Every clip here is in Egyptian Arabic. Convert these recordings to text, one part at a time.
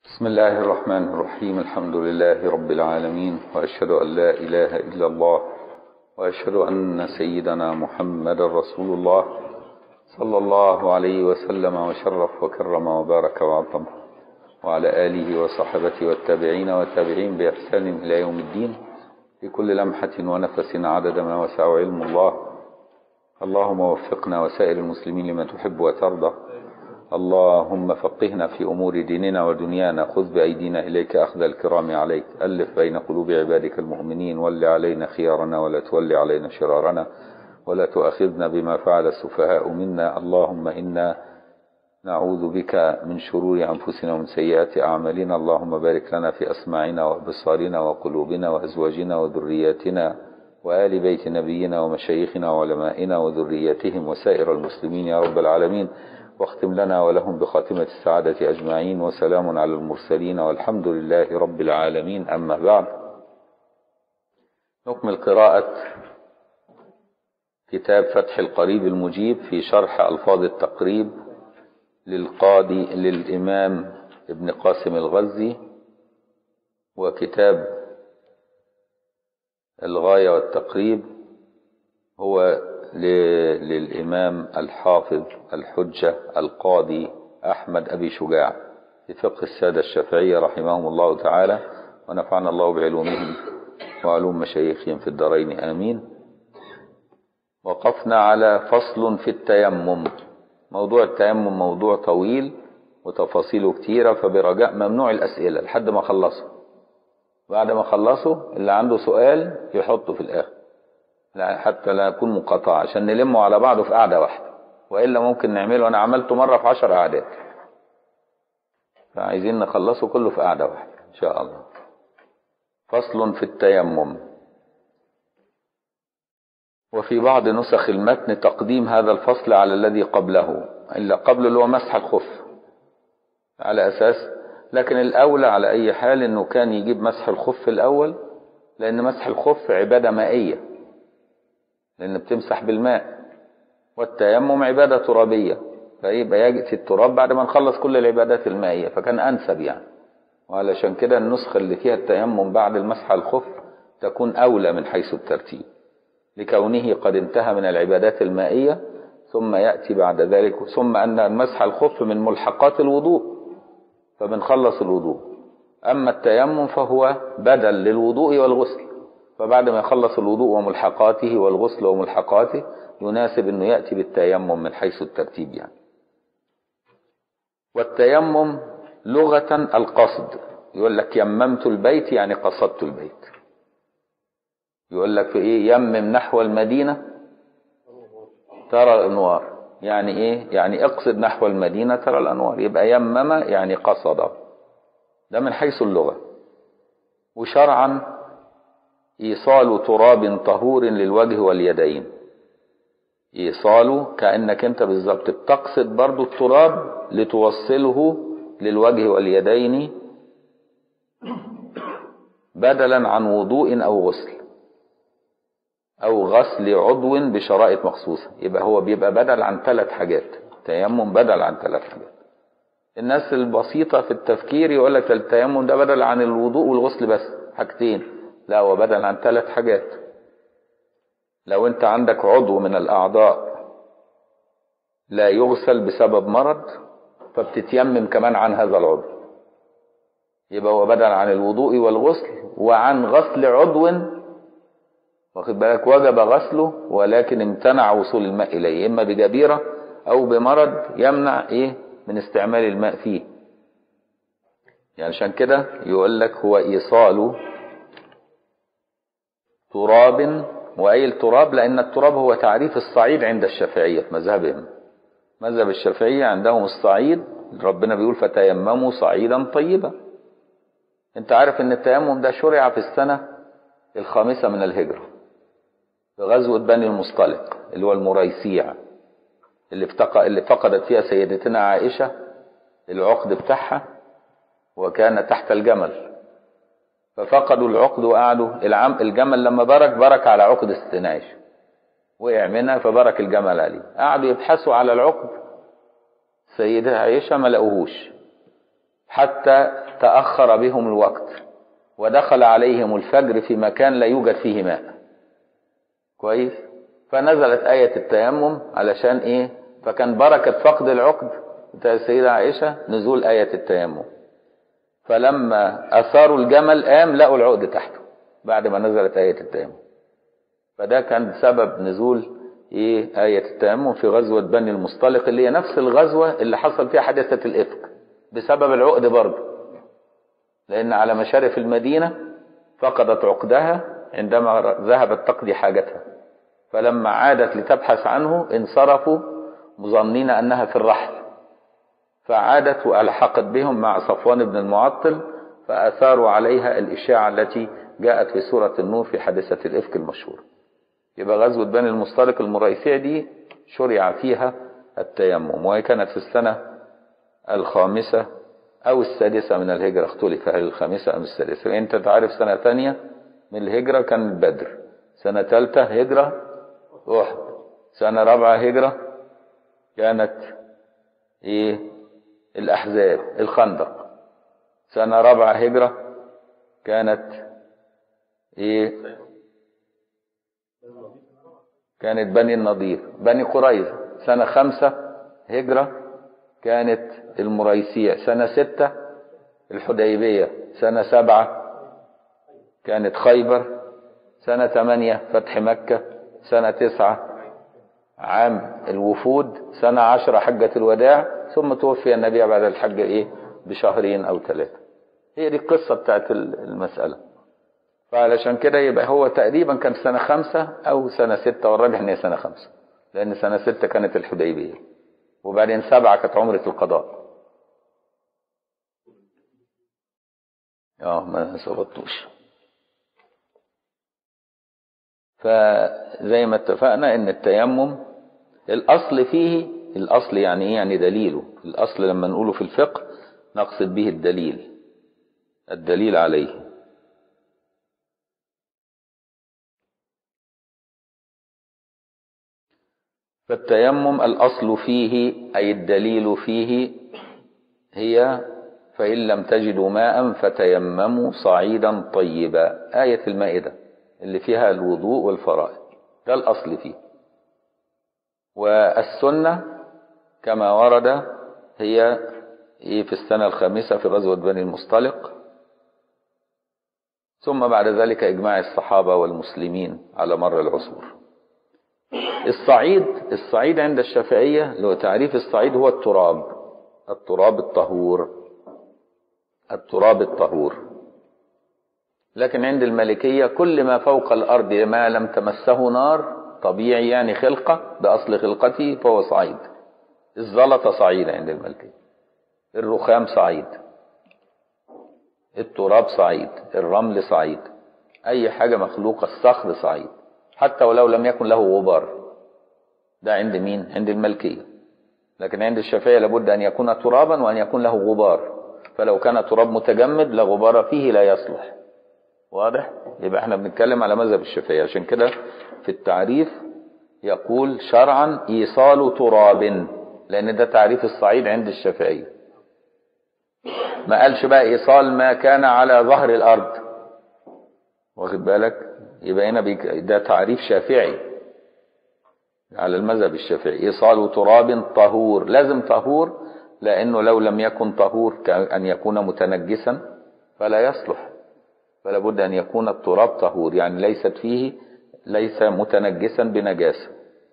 بسم الله الرحمن الرحيم الحمد لله رب العالمين وأشهد أن لا إله إلا الله وأشهد أن سيدنا محمد رسول الله صلى الله عليه وسلم وشرف وكرم وبارك وعظم وعلى آله وصحبه والتابعين والتابعين بإحسان إلى يوم الدين في كل لمحة ونفس عدد ما وسع علم الله اللهم وفقنا وسائر المسلمين لما تحب وترضى اللهم فقهنا في أمور ديننا ودنيانا خذ بأيدينا إليك أخذ الكرام عليك ألف بين قلوب عبادك المؤمنين ول علينا خيارنا ولا تول علينا شرارنا ولا تؤاخذنا بما فعل السفهاء منا اللهم إنا نعوذ بك من شرور أنفسنا ومن سيئات أعمالنا اللهم بارك لنا في أسماعنا وأبصارنا وقلوبنا وأزواجنا وذرياتنا وآل بيت نبينا ومشايخنا وعلمائنا وذرياتهم وسائر المسلمين يا رب العالمين واختم لنا ولهم بخاتمة السعادة أجمعين وسلام على المرسلين والحمد لله رب العالمين أما بعد نكمل قراءة كتاب فتح القريب المجيب في شرح ألفاظ التقريب للقاضي للإمام ابن قاسم الغزي وكتاب الغاية والتقريب هو للإمام الحافظ الحجة القاضي أحمد أبي شجاع في فقه السادة الشافعية رحمهم الله تعالى ونفعنا الله بعلومهم وعلوم مشايخهم في الدارين آمين وقفنا على فصل في التيمم موضوع التيمم موضوع طويل وتفاصيله كتيرة فبرجاء ممنوع الأسئلة لحد ما خلصه بعد ما خلصه اللي عنده سؤال يحطه في الآخر حتى لا يكون مقاطعة عشان نلمه على بعضه في قعدة واحدة وإلا ممكن نعمله أنا عملته مرة في عشر قعدات فعايزين نخلصه كله في قعدة واحدة إن شاء الله فصل في التيمم وفي بعض نسخ المتن تقديم هذا الفصل على الذي قبله إلا قبل اللي هو مسح الخف على أساس لكن الأولى على أي حال أنه كان يجيب مسح الخف الأول لأن مسح الخف عبادة مائية لأن بتمسح بالماء والتيمم عبادة ترابية فيبقى يأتي التراب بعد ما نخلص كل العبادات المائية فكان أنسب يعني وعلشان كده النسخة اللي فيها التيمم بعد المسح الخف تكون أولى من حيث الترتيب لكونه قد انتهى من العبادات المائية ثم يأتي بعد ذلك ثم أن المسح الخف من ملحقات الوضوء فبنخلص الوضوء أما التيمم فهو بدل للوضوء والغسل فبعد ما يخلص الوضوء وملحقاته والغسل وملحقاته يناسب أنه يأتي بالتيمم من حيث الترتيب يعني والتيمم لغة القصد يقول لك يممت البيت يعني قصدت البيت يقول لك في ايه يمم نحو المدينة ترى الانوار يعني ايه يعني اقصد نحو المدينة ترى الانوار يبقى يمم يعني قصد ده من حيث اللغة وشرعا ايصال تراب طهور للوجه واليدين ايصاله كأنك انت بالظبط بتقصد برضو التراب لتوصله للوجه واليدين بدلا عن وضوء او غسل او غسل عضو بشرائط مخصوصة يبقى هو بيبقى بدل عن ثلاث حاجات تيمم بدل عن ثلاث حاجات الناس البسيطة في التفكير يقول لك التيمم ده بدل عن الوضوء والغسل بس حاجتين لا هو بدل عن ثلاث حاجات لو انت عندك عضو من الاعضاء لا يغسل بسبب مرض فبتتيمم كمان عن هذا العضو يبقى هو بدل عن الوضوء والغسل وعن غسل عضو واخد بالك وجب غسله ولكن امتنع وصول الماء اليه اما بجبيره او بمرض يمنع ايه من استعمال الماء فيه يعني عشان كده يقول لك هو ايصال تراب واي التراب لان التراب هو تعريف الصعيد عند الشافعيه في مذهبهم مذهب الشافعيه عندهم الصعيد ربنا بيقول فتيمموا صعيدا طيبا انت عارف ان التيمم ده شرع في السنه الخامسه من الهجره في غزوة بني المصطلق اللي هو المريسيع اللي, افتق... اللي فقدت فيها سيدتنا عائشة العقد بتاعها وكان تحت الجمل ففقدوا العقد وقعدوا العم... الجمل لما برك برك على عقد استناش وقع منها فبرك الجمل عليه قعدوا يبحثوا على العقد سيدة عائشة ما لقوهوش حتى تأخر بهم الوقت ودخل عليهم الفجر في مكان لا يوجد فيه ماء كويس فنزلت آية التيمم علشان إيه فكان بركة فقد العقد بتاع السيدة عائشة نزول آية التيمم فلما أثاروا الجمل قام لقوا العقد تحته بعد ما نزلت آية التيمم فده كان سبب نزول إيه آية التيمم في غزوة بني المصطلق اللي هي نفس الغزوة اللي حصل فيها حادثة الإفك بسبب العقد برضه لأن على مشارف المدينة فقدت عقدها عندما ذهبت تقضي حاجتها فلما عادت لتبحث عنه انصرفوا مظنين أنها في الرحل فعادت وألحقت بهم مع صفوان بن المعطل فأثاروا عليها الإشاعة التي جاءت في سورة النور في حادثة الإفك المشهورة يبقى غزوة بني المصطلق المريسية دي شرع فيها التيمم وهي كانت في السنة الخامسة أو السادسة من الهجرة اختلف هل الخامسة أم السادسة أنت تعرف سنة ثانية من الهجرة كان بدر سنة ثالثة هجرة أحد سنة رابعة هجرة كانت إيه الأحزاب الخندق سنة رابعة هجرة كانت إيه كانت بني النضير بني قريظة سنة خمسة هجرة كانت المريسية سنة ستة الحديبية سنة سبعة كانت خيبر سنة ثمانية فتح مكة سنة تسعة عام الوفود سنة عشرة حجة الوداع ثم توفي النبي بعد الحج ايه بشهرين او ثلاثة هي دي القصة بتاعت المسألة فعلشان كده يبقى هو تقريبا كان سنة خمسة او سنة ستة والراجح ان هي سنة خمسة لان سنة ستة كانت الحديبية وبعدين سبعة كانت عمرة القضاء اه ما ثبتوش فزي ما اتفقنا ان التيمم الاصل فيه الاصل يعني ايه يعني دليله الاصل لما نقوله في الفقه نقصد به الدليل الدليل عليه فالتيمم الاصل فيه اي الدليل فيه هي فان لم تجدوا ماء فتيمموا صعيدا طيبا ايه المائده اللي فيها الوضوء والفرائض ده الأصل فيه والسنة كما ورد هي في السنة الخامسة في غزوة بني المصطلق ثم بعد ذلك إجماع الصحابة والمسلمين على مر العصور الصعيد الصعيد عند الشافعية لو تعريف الصعيد هو التراب التراب الطهور التراب الطهور لكن عند المالكية كل ما فوق الأرض ما لم تمسه نار طبيعي يعني خلقة بأصل خلقته فهو صعيد الزلطة صعيدة عند المالكية الرخام صعيد التراب صعيد الرمل صعيد أي حاجة مخلوقة الصخر صعيد حتى ولو لم يكن له غبار ده عند مين؟ عند الملكية لكن عند الشافعية لابد أن يكون ترابا وأن يكون له غبار فلو كان تراب متجمد لا غبار فيه لا يصلح واضح يبقى احنا بنتكلم على مذهب الشافعي عشان كده في التعريف يقول شرعا ايصال تراب لان ده تعريف الصعيد عند الشافعي ما قالش بقى ايصال ما كان على ظهر الارض واخد بالك يبقى هنا بيك ده تعريف شافعي على المذهب الشافعي ايصال تراب طهور لازم طهور لانه لو لم يكن طهور كأن يكون متنجسا فلا يصلح فلا بد أن يكون التراب طهور يعني ليست فيه ليس متنجسا بنجاسة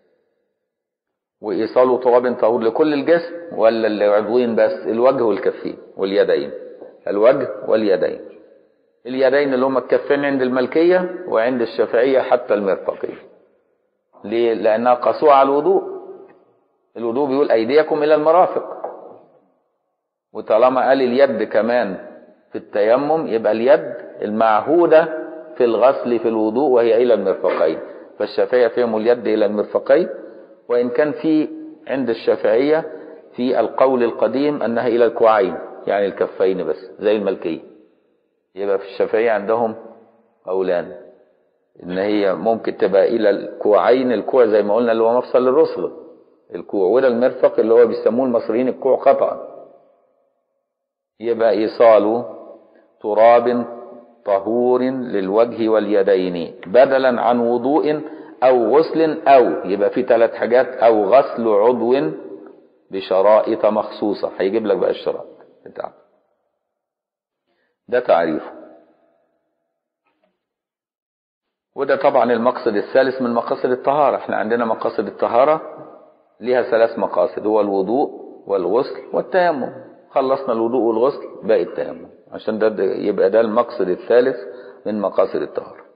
وإيصال تراب طهور لكل الجسم ولا العضوين بس الوجه والكفين واليدين الوجه واليدين اليدين اللي هم الكفين عند الملكية وعند الشافعية حتى المرفقين ليه؟ لأنها قاسوة على الوضوء الوضوء بيقول أيديكم إلى المرافق وطالما قال اليد كمان في التيمم يبقى اليد المعهودة في الغسل في الوضوء وهي إلى المرفقين فالشافعية فيهم اليد إلى المرفقين وإن كان في عند الشافعية في القول القديم أنها إلى الكوعين يعني الكفين بس زي الملكية يبقى في الشافعية عندهم قولان إن هي ممكن تبقى إلى الكوعين الكوع زي ما قلنا اللي هو مفصل الرسل الكوع ولا المرفق اللي هو بيسموه المصريين الكوع قطعا يبقى إيصاله تراب طهور للوجه واليدين بدلا عن وضوء أو غسل أو يبقى في ثلاث حاجات أو غسل عضو بشرائط مخصوصة هيجيب لك بقى الشرائط بتاعته ده تعريفه وده طبعا المقصد الثالث من مقاصد الطهارة احنا عندنا مقاصد الطهارة ليها ثلاث مقاصد هو الوضوء والغسل والتيمم خلصنا الوضوء والغسل باقي التيمم عشان ده ده- يبقى ده المقصد الثالث من مقاصد الطهارة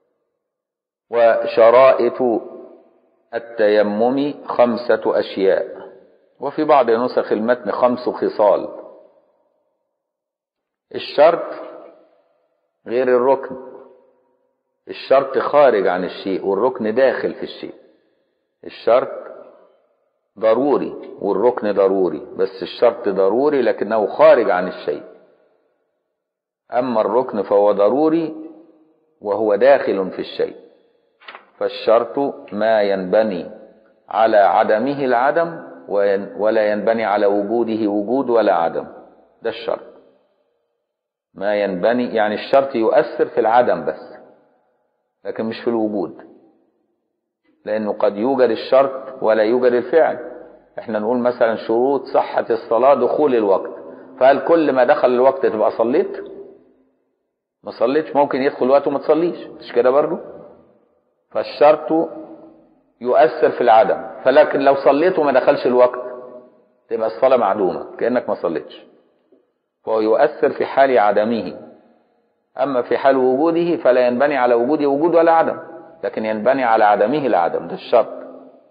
وشرائط التيمم خمسة أشياء وفي بعض نسخ المتن خمس خصال الشرط غير الركن الشرط خارج عن الشيء والركن داخل في الشيء الشرط ضروري والركن ضروري بس الشرط ضروري لكنه خارج عن الشيء أما الركن فهو ضروري وهو داخل في الشيء فالشرط ما ينبني على عدمه العدم وين- ولا ينبني على وجوده وجود ولا عدم ده الشرط ما ينبني يعني الشرط يؤثر في العدم بس لكن مش في الوجود لأنه قد يوجد الشرط ولا يوجد الفعل احنا نقول مثلا شروط صحة الصلاة دخول الوقت فهل كل ما دخل الوقت تبقى صليت ما صليتش ممكن يدخل الوقت وما تصليش مش كده برضو فالشرط يؤثر في العدم فلكن لو صليت وما دخلش الوقت تبقى الصلاة معدومة كأنك ما صليتش فهو يؤثر في حال عدمه أما في حال وجوده فلا ينبني على وجوده وجود ولا عدم لكن ينبني على عدمه العدم ده الشرط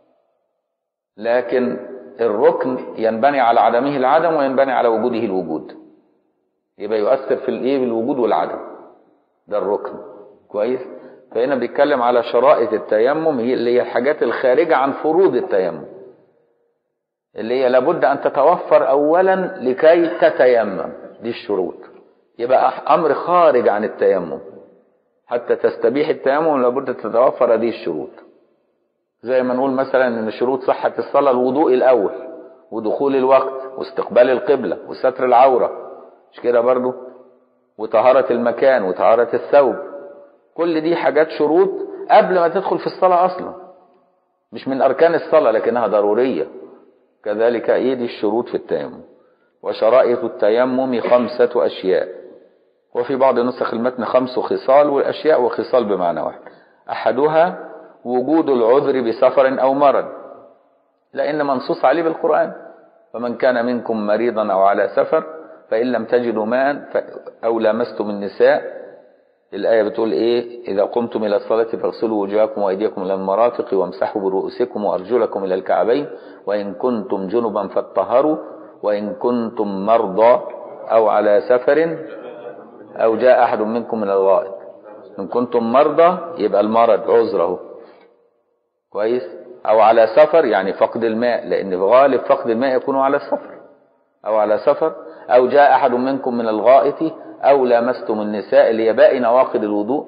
لكن الركن ينبني على عدمه العدم وينبني على وجوده الوجود يبقى يؤثر في الايه بالوجود والعدم ده الركن كويس فهنا بيتكلم على شرائط التيمم هي اللي هي الحاجات الخارجة عن فروض التيمم اللي هي لابد أن تتوفر أولا لكي تتيمم دي الشروط يبقى أمر خارج عن التيمم حتى تستبيح التيمم لابد تتوفر هذه الشروط زي ما نقول مثلا ان شروط صحة الصلاة الوضوء الاول ودخول الوقت واستقبال القبلة وستر العورة مش كده برضو وطهارة المكان وطهارة الثوب كل دي حاجات شروط قبل ما تدخل في الصلاة اصلا مش من اركان الصلاة لكنها ضرورية كذلك ايه دي الشروط في التيمم وشرائط التيمم خمسة اشياء وفي بعض نسخ المتن خمس خصال والاشياء وخصال بمعنى واحد احدها وجود العذر بسفر أو مرض لأن منصوص عليه بالقرآن فمن كان منكم مريضا أو على سفر فإن لم تجدوا ماء أو لامستم النساء الآية بتقول إيه إذا قمتم إلى الصلاة فاغسلوا وجوهكم وأيديكم إلى المرافق وامسحوا برؤوسكم وأرجلكم إلى الكعبين وإن كنتم جنبا فاطهروا وإن كنتم مرضى أو على سفر أو جاء أحد منكم من الغائط إن كنتم مرضى يبقى المرض عذره كويس او على سفر يعني فقد الماء لان في غالب فقد الماء يكون على السفر او على سفر او جاء احد منكم من الغائط او لامستم النساء اللي هي باقي نواقض الوضوء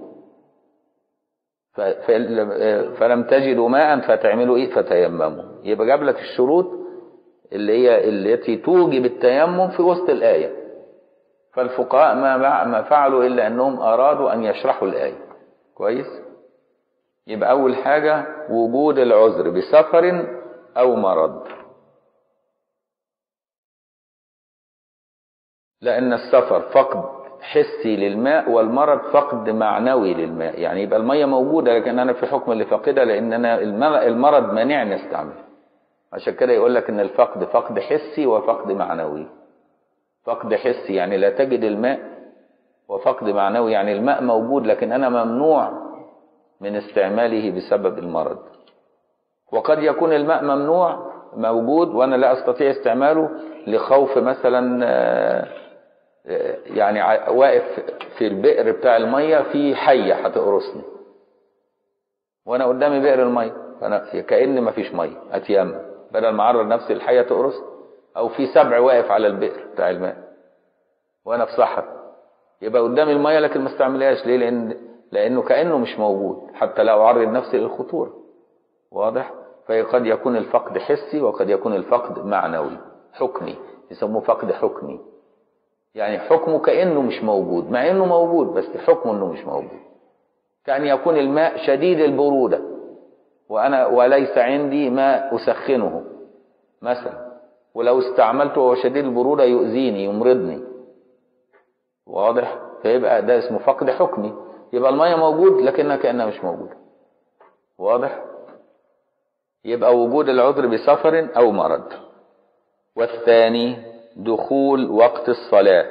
فلم تجدوا ماء فتعملوا ايه فتيمموا يبقى جاب لك الشروط اللي هي التي توجب التيمم في وسط الايه فالفقهاء ما ما فعلوا الا انهم ارادوا ان يشرحوا الايه كويس يبقى أول حاجة وجود العذر بسفر أو مرض لأن السفر فقد حسي للماء والمرض فقد معنوي للماء يعني يبقى المية موجودة لكن أنا في حكم اللي فاقدها لأن أنا المرض مانعني استعمل عشان كده يقول لك إن الفقد فقد حسي وفقد معنوي فقد حسي يعني لا تجد الماء وفقد معنوي يعني الماء موجود لكن أنا ممنوع من استعماله بسبب المرض وقد يكون الماء ممنوع موجود وانا لا استطيع استعماله لخوف مثلا يعني واقف في البئر بتاع الميه في حيه هتقرصني وانا قدامي بئر الميه فانا كان ما فيش ميه اتيمم بدل ما اعرض نفسي للحيه تقرص او في سبع واقف على البئر بتاع الماء وانا في صحراء يبقى قدامي الميه لكن ما استعملهاش ليه لان لأنه كأنه مش موجود حتى لو أعرض نفسي للخطورة واضح فقد يكون الفقد حسي وقد يكون الفقد معنوي حكمي يسموه فقد حكمي يعني حكمه كأنه مش موجود مع انه موجود بس حكمه انه مش موجود كأن يكون الماء شديد البرودة وأنا وليس عندي ماء أسخنه مثلا ولو استعملته وهو شديد البرودة يؤذيني يمرضني واضح فيبقى ده اسمه فقد حكمي يبقى المية موجود لكنها كأنها مش موجودة واضح يبقى وجود العذر بسفر أو مرض والثاني دخول وقت الصلاة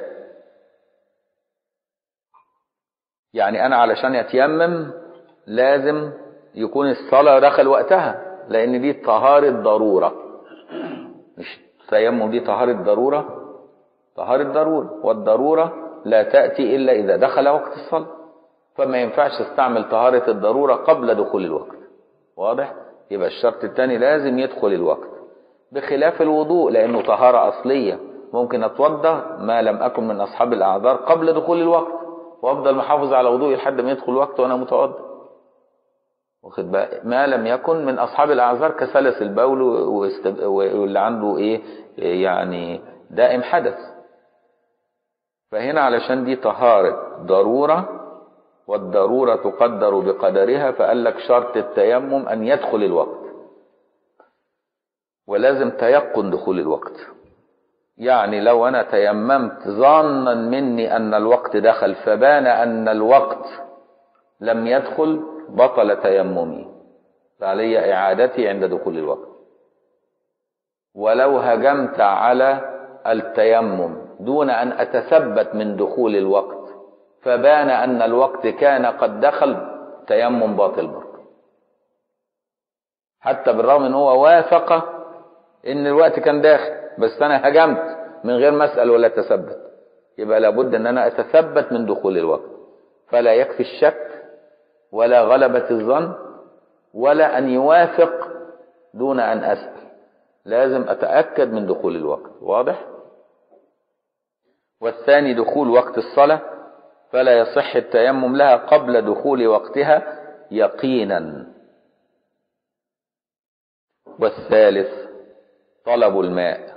يعني أنا علشان يتيمم لازم يكون الصلاة دخل وقتها لأن دي طهارة ضرورة مش التيمم دي طهارة ضرورة طهارة ضرورة والضرورة لا تأتي إلا إذا دخل وقت الصلاة فما ينفعش استعمل طهارة الضرورة قبل دخول الوقت واضح؟ يبقى الشرط الثاني لازم يدخل الوقت بخلاف الوضوء لأنه طهارة أصلية ممكن أتوضأ ما لم أكن من أصحاب الأعذار قبل دخول الوقت وأفضل محافظ على وضوئي لحد ما يدخل الوقت وأنا متوضأ واخد بقى ما لم يكن من أصحاب الأعذار كسلس البول واللي عنده إيه يعني دائم حدث فهنا علشان دي طهارة ضرورة والضرورة تقدر بقدرها فقال لك شرط التيمم أن يدخل الوقت ولازم تيقن دخول الوقت يعني لو أنا تيممت ظانا مني أن الوقت دخل فبان أن الوقت لم يدخل بطل تيممي فعلي إعادتي عند دخول الوقت ولو هجمت على التيمم دون أن أتثبت من دخول الوقت فبان أن الوقت كان قد دخل تيمم باطل برضه حتى بالرغم ان هو وافق ان الوقت كان داخل بس انا هجمت من غير ما اسال ولا اتثبت يبقى لابد ان انا اتثبت من دخول الوقت فلا يكفي الشك ولا غلبة الظن ولا ان يوافق دون ان اسال لازم اتاكد من دخول الوقت واضح والثاني دخول وقت الصلاه فلا يصح التيمم لها قبل دخول وقتها يقينا والثالث طلب الماء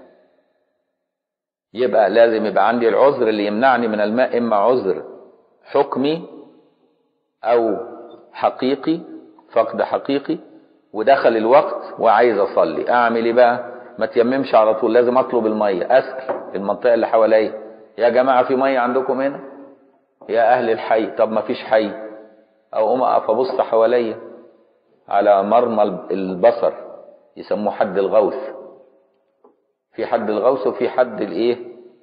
يبقى لازم يبقى عندي العذر اللي يمنعني من الماء اما عذر حكمي او حقيقي فقد حقيقي ودخل الوقت وعايز اصلي اعمل ايه بقى ما تيممش على طول لازم اطلب الميه اسال المنطقه اللي حواليا يا جماعه في ميه عندكم هنا يا اهل الحي طب ما فيش حي او اقوم اقف ابص حواليا على مرمى البصر يسموه حد الغوث في حد الغوث وفي حد الايه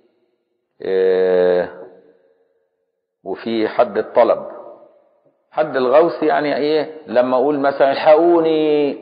اه وفي حد الطلب حد الغوث يعني ايه لما اقول مثلا الحقوني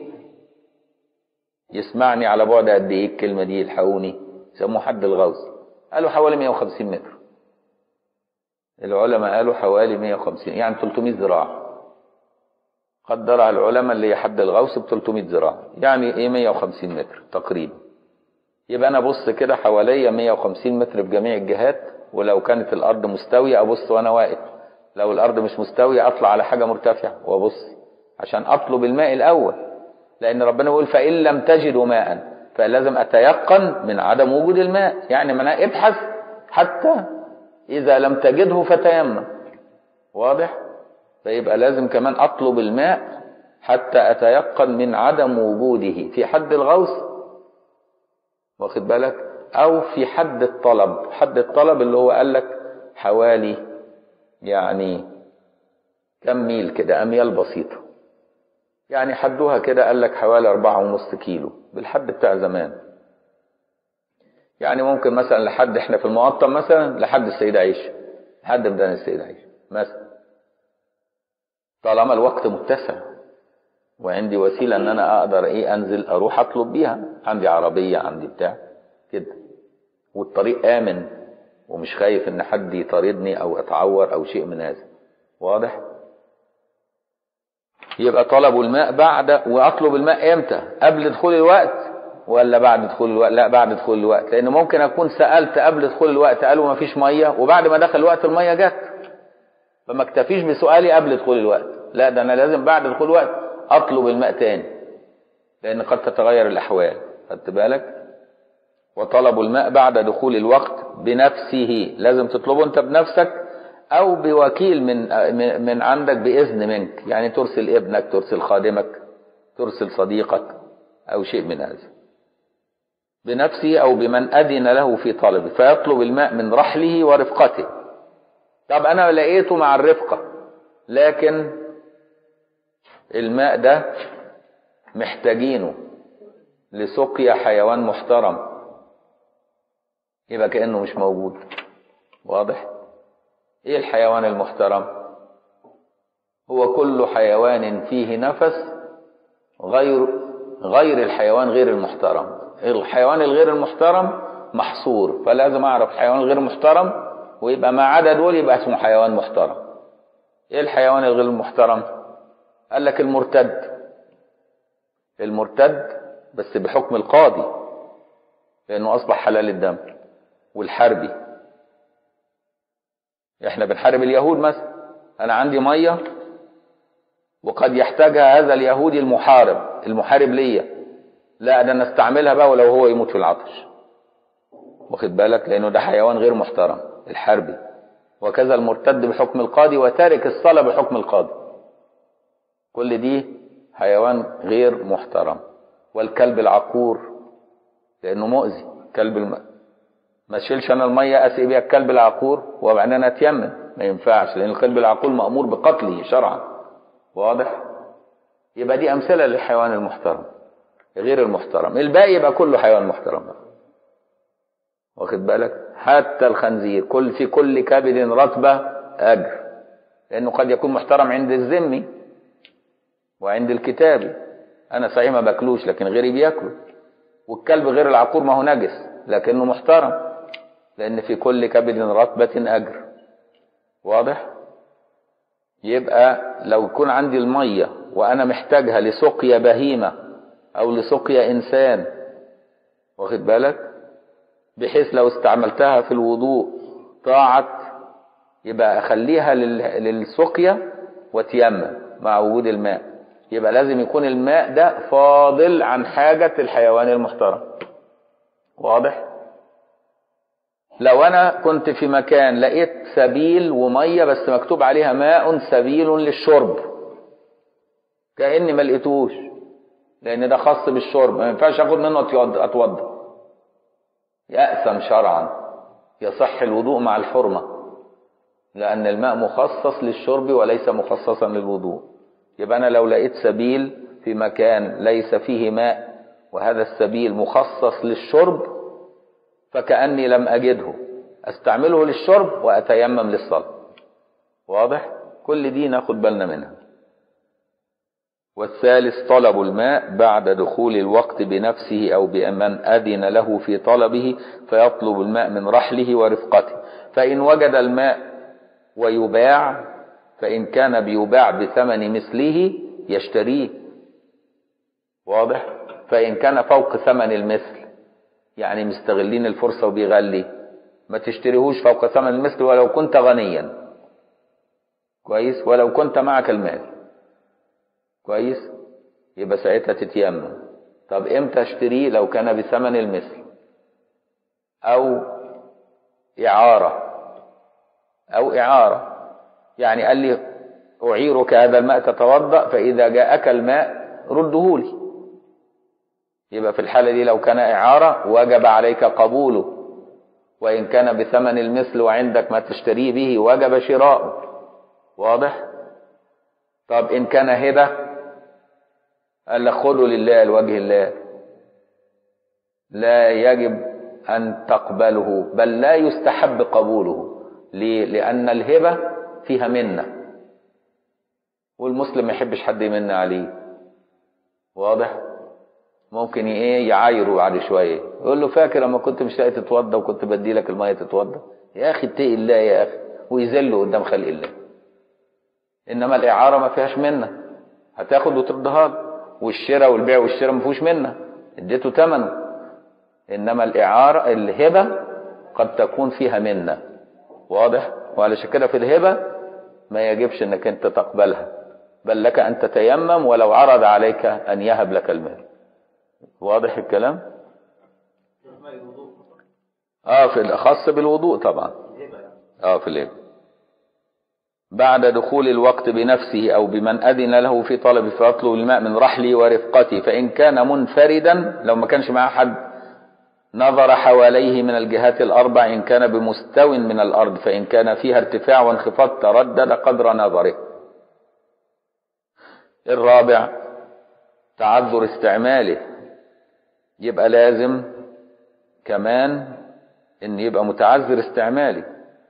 يسمعني على بعد قد ايه الكلمه دي الحقوني يسموه حد الغوث قالوا حوالي 150 متر العلماء قالوا حوالي 150 يعني 300 ذراع قدرها العلماء اللي هي حد الغوث ب 300 ذراع يعني ايه 150 متر تقريبا يبقى انا ابص كده حواليا 150 متر بجميع الجهات ولو كانت الارض مستويه ابص وانا واقف لو الارض مش مستويه اطلع على حاجه مرتفعه وابص عشان اطلب الماء الاول لان ربنا بيقول فان لم تجدوا ماء فلازم اتيقن من عدم وجود الماء يعني معناه ابحث حتى اذا لم تجده فتيمم واضح فيبقى لازم كمان اطلب الماء حتى اتيقن من عدم وجوده في حد الغوث واخد بالك او في حد الطلب حد الطلب اللي هو قال لك حوالي يعني كم ميل كده اميال بسيطه يعني حدوها كده قال لك حوالي أربعة ونص كيلو بالحد بتاع زمان يعني ممكن مثلا لحد احنا في المقطم مثلا لحد السيدة عيشة لحد ميدان السيدة عيشة مثلا طالما الوقت متسع وعندي وسيله ان انا اقدر ايه انزل اروح اطلب بيها عندي عربيه عندي بتاع كده والطريق امن ومش خايف ان حد يطاردني او اتعور او شيء من هذا واضح يبقى طلبوا الماء بعد واطلب الماء امتى قبل دخول الوقت ولا بعد دخول الوقت لا بعد دخول الوقت لان ممكن اكون سالت قبل دخول الوقت قالوا ما فيش ميه وبعد ما دخل الوقت الميه جت فما اكتفيش بسؤالي قبل دخول الوقت لا ده انا لازم بعد دخول الوقت اطلب الماء تاني لان قد تتغير الاحوال خدت بالك وطلبوا الماء بعد دخول الوقت بنفسه لازم تطلبه انت بنفسك او بوكيل من من عندك باذن منك يعني ترسل ابنك ترسل خادمك ترسل صديقك او شيء من هذا بنفسه او بمن اذن له في طلبه فيطلب الماء من رحله ورفقته طب انا لقيته مع الرفقه لكن الماء ده محتاجينه لسقيا حيوان محترم يبقى كأنه مش موجود واضح ايه الحيوان المحترم هو كل حيوان فيه نفس غير غير الحيوان غير المحترم الحيوان الغير المحترم محصور فلازم اعرف الحيوان الغير المحترم ويبقى ما عدا دول يبقى اسمه حيوان محترم ايه الحيوان الغير المحترم قال لك المرتد المرتد بس بحكم القاضي لانه اصبح حلال الدم والحربي احنا بنحارب اليهود مثلا انا عندي ميه وقد يحتاجها هذا اليهودي المحارب المحارب ليا لا ده انا استعملها بقى ولو هو يموت في العطش واخد بالك لانه ده حيوان غير محترم الحربي وكذا المرتد بحكم القاضي وتارك الصلاه بحكم القاضي كل دي حيوان غير محترم والكلب العقور لانه مؤذي كلب الم... ما تشيلش انا الميه اسقي بيها الكلب العقور وبعدين اتيمم ما ينفعش لان الكلب العقور مامور بقتله شرعا واضح يبقى دي امثله للحيوان المحترم غير المحترم الباقي يبقى كله حيوان محترم بقى. واخد بالك حتى الخنزير كل في كل كبد رطبه اجر لانه قد يكون محترم عند الذمي وعند الكتابي انا صحيح ما باكلوش لكن غيري بياكله والكلب غير العقور ما هو نجس لكنه محترم لان في كل كبد رطبه اجر واضح يبقى لو يكون عندي الميه وانا محتاجها لسقيا بهيمه او لسقيا انسان واخد بالك بحيث لو استعملتها في الوضوء طاعت يبقى اخليها للسقيا وتيمم مع وجود الماء يبقى لازم يكون الماء ده فاضل عن حاجة الحيوان المحترم واضح لو انا كنت في مكان لقيت سبيل ومية بس مكتوب عليها ماء سبيل للشرب كأني ما لقيتوش لان ده خاص بالشرب ما ينفعش اخد منه اتوضا يأثم شرعا يصح الوضوء مع الحرمة لأن الماء مخصص للشرب وليس مخصصا للوضوء يبقى أنا لو لقيت سبيل في مكان ليس فيه ماء وهذا السبيل مخصص للشرب فكأني لم أجده أستعمله للشرب وأتيمم للصلاة واضح؟ كل دي ناخد بالنا منها والثالث طلب الماء بعد دخول الوقت بنفسه أو بمن أذن له في طلبه فيطلب الماء من رحله ورفقته فإن وجد الماء ويباع فإن كان بيباع بثمن مثله يشتريه واضح فإن كان فوق ثمن المثل يعني مستغلين الفرصة وبيغلي ما تشتريهوش فوق ثمن المثل ولو كنت غنيا كويس ولو كنت معك المال كويس يبقى ساعتها تتيمم طب امتى اشتريه لو كان بثمن المثل او اعاره او اعاره يعني قال لي اعيرك هذا الماء تتوضا فاذا جاءك الماء رده لي يبقى في الحاله دي لو كان اعاره وجب عليك قبوله وان كان بثمن المثل وعندك ما تشتريه به وجب شراؤه واضح طب ان كان هبه قال لك خذه لله لوجه الله لا يجب أن تقبله بل لا يستحب قبوله ليه؟ لأن الهبة فيها منة والمسلم ما يحبش حد يمن عليه واضح ممكن ايه يعايره بعد شويه يقول له فاكر لما كنت مش لاقي تتوضى وكنت بدي لك الميه تتوضى يا اخي اتقي الله يا اخي ويذله قدام خلق الله انما الاعاره ما فيهاش منه هتاخد وتردها له والشراء والبيع والشراء ما فيهوش منه اديته ثمنه انما الاعاره الهبه قد تكون فيها منه واضح وعلشان كده في الهبه ما يجبش انك انت تقبلها بل لك ان تتيمم ولو عرض عليك ان يهب لك المال واضح الكلام اه في الأخص بالوضوء طبعا اه في الهبة بعد دخول الوقت بنفسه أو بمن أذن له في طلب فيطلب الماء من رحلي ورفقتي فإن كان منفردا لو ما كانش معاه حد نظر حواليه من الجهات الأربع إن كان بمستو من الأرض فإن كان فيها ارتفاع وانخفاض تردد قدر نظره الرابع تعذر استعماله يبقى لازم كمان ان يبقى متعذر استعمالي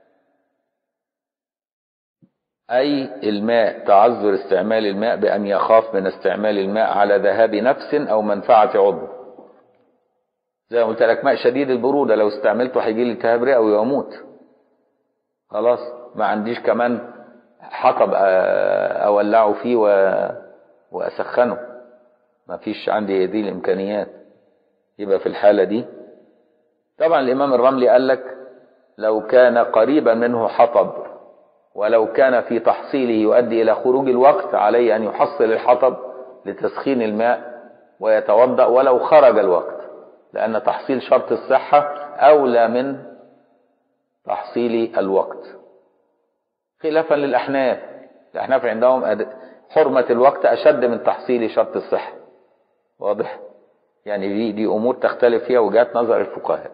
اي الماء تعذر استعمال الماء بان يخاف من استعمال الماء على ذهاب نفس او منفعة عضو زي ما قلت لك ماء شديد البرودة لو استعملته هيجي لي التهاب رئوي واموت خلاص ما عنديش كمان حطب اولعه فيه و... واسخنه ما فيش عندي هذه الامكانيات يبقى في الحالة دي طبعا الامام الرملي قال لك لو كان قريبا منه حطب ولو كان في تحصيله يؤدي الى خروج الوقت عليه ان يحصل الحطب لتسخين الماء ويتوضا ولو خرج الوقت لان تحصيل شرط الصحه اولى من تحصيل الوقت خلافا للاحناف الاحناف عندهم حرمه الوقت اشد من تحصيل شرط الصحه واضح يعني دي دي امور تختلف فيها وجهات نظر الفقهاء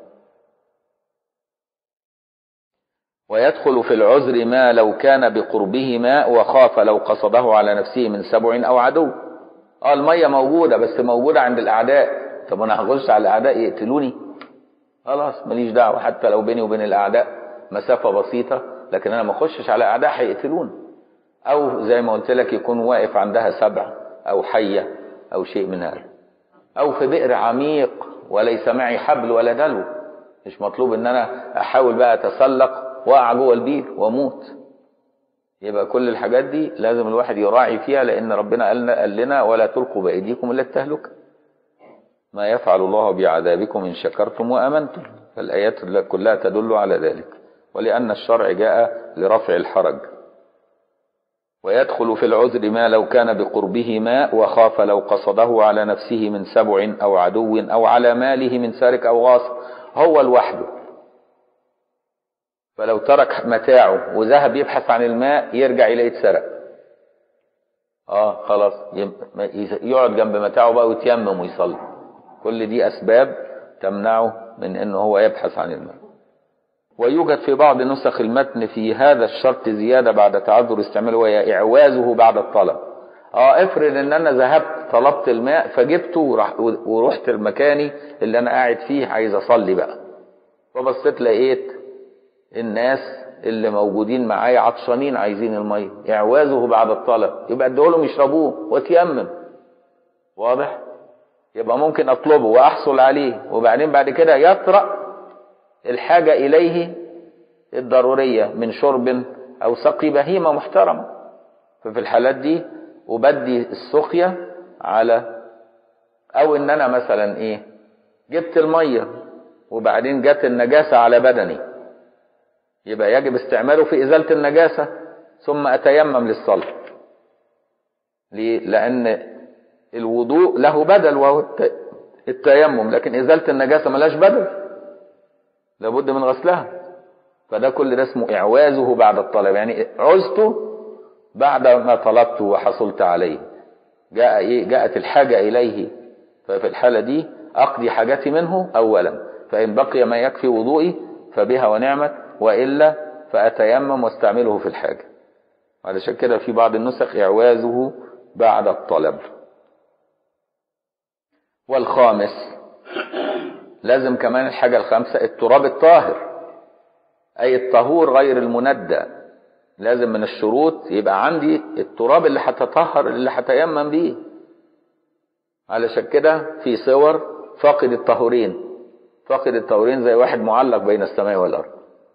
ويدخل في العذر ما لو كان بقربه ماء وخاف لو قصده على نفسه من سبع او عدو اه الميه موجوده بس موجوده عند الاعداء طب انا هخش على الاعداء يقتلوني خلاص ماليش دعوه حتى لو بيني وبين الاعداء مسافه بسيطه لكن انا ما اخشش على اعداء هيقتلوني او زي ما قلت لك يكون واقف عندها سبع او حيه او شيء من هذا او في بئر عميق وليس معي حبل ولا دلو مش مطلوب ان انا احاول بقى اتسلق واقع جوه البير واموت يبقى كل الحاجات دي لازم الواحد يراعي فيها لان ربنا قال قال لنا ولا تلقوا بايديكم الى التهلكه ما يفعل الله بعذابكم ان شكرتم وامنتم فالايات كلها تدل على ذلك ولان الشرع جاء لرفع الحرج ويدخل في العذر ما لو كان بقربه ماء وخاف لو قصده على نفسه من سبع او عدو او على ماله من سارق او غاصب هو لوحده فلو ترك متاعه وذهب يبحث عن الماء يرجع يلاقيه اتسرق اه خلاص يقعد جنب متاعه بقى ويتيمم ويصلي كل دي اسباب تمنعه من انه هو يبحث عن الماء ويوجد في بعض نسخ المتن في هذا الشرط زيادة بعد تعذر استعماله وهي إعوازه بعد الطلب اه افرض ان انا ذهبت طلبت الماء فجبته ورح ورحت المكاني اللي انا قاعد فيه عايز اصلي بقى فبصيت لقيت الناس اللي موجودين معايا عطشانين عايزين الميه اعوازه بعد الطلب يبقى اديهولهم يشربوه واتيمم واضح يبقى ممكن اطلبه واحصل عليه وبعدين بعد كده يطرأ الحاجة إليه الضرورية من شرب أو سقي بهيمة محترمة ففي الحالات دي أبدي السقيا على أو إن أنا مثلا إيه جبت المية وبعدين جت النجاسة على بدني يبقى يجب استعماله في إزالة النجاسة ثم أتيمم للصلاة ليه؟ لأن الوضوء له بدل وهو التيمم لكن إزالة النجاسة ملاش بدل لابد من غسلها فده كل ده اسمه إعوازه بعد الطلب يعني عزته بعد ما طلبته وحصلت عليه جاء إيه؟ جاءت الحاجة إليه ففي الحالة دي أقضي حاجتي منه أولا فإن بقي ما يكفي وضوئي فبها ونعمت وإلا فأتيمم واستعمله في الحاجة علشان كده في بعض النسخ إعوازه بعد الطلب والخامس لازم كمان الحاجة الخامسة التراب الطاهر أي الطهور غير المندى لازم من الشروط يبقى عندي التراب اللي هتطهر اللي هتيمم بيه علشان كده في صور فاقد الطهورين فاقد الطهورين زي واحد معلق بين السماء والأرض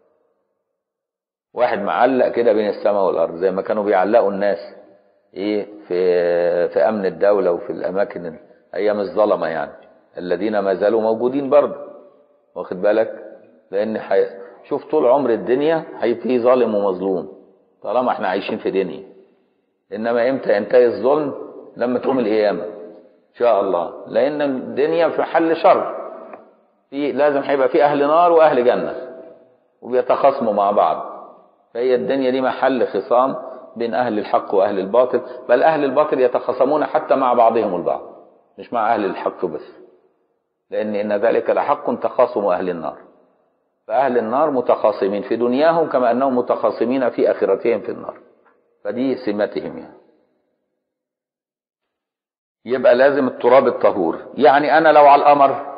واحد معلق كده بين السماء والأرض زي ما كانوا بيعلقوا الناس ايه في في امن الدولة وفي الاماكن ايام الظلمة يعني الذين ما زالوا موجودين برضه واخد بالك لان حي... شوف طول عمر الدنيا هيبقى ظالم ومظلوم طالما احنا عايشين في دنيا انما امتى ينتهي الظلم لما تقوم القيامه ان شاء الله لان الدنيا في حل شر في لازم هيبقى في اهل نار واهل جنه وبيتخاصموا مع بعض فهي الدنيا دي محل خصام بين اهل الحق واهل الباطل بل اهل الباطل يتخاصمون حتى مع بعضهم البعض مش مع اهل الحق بس لان ان ذلك لحق تخاصم اهل النار فاهل النار متخاصمين في دنياهم كما انهم متخاصمين في اخرتهم في النار فدي سمتهم يعني يبقى لازم التراب الطهور يعني انا لو على القمر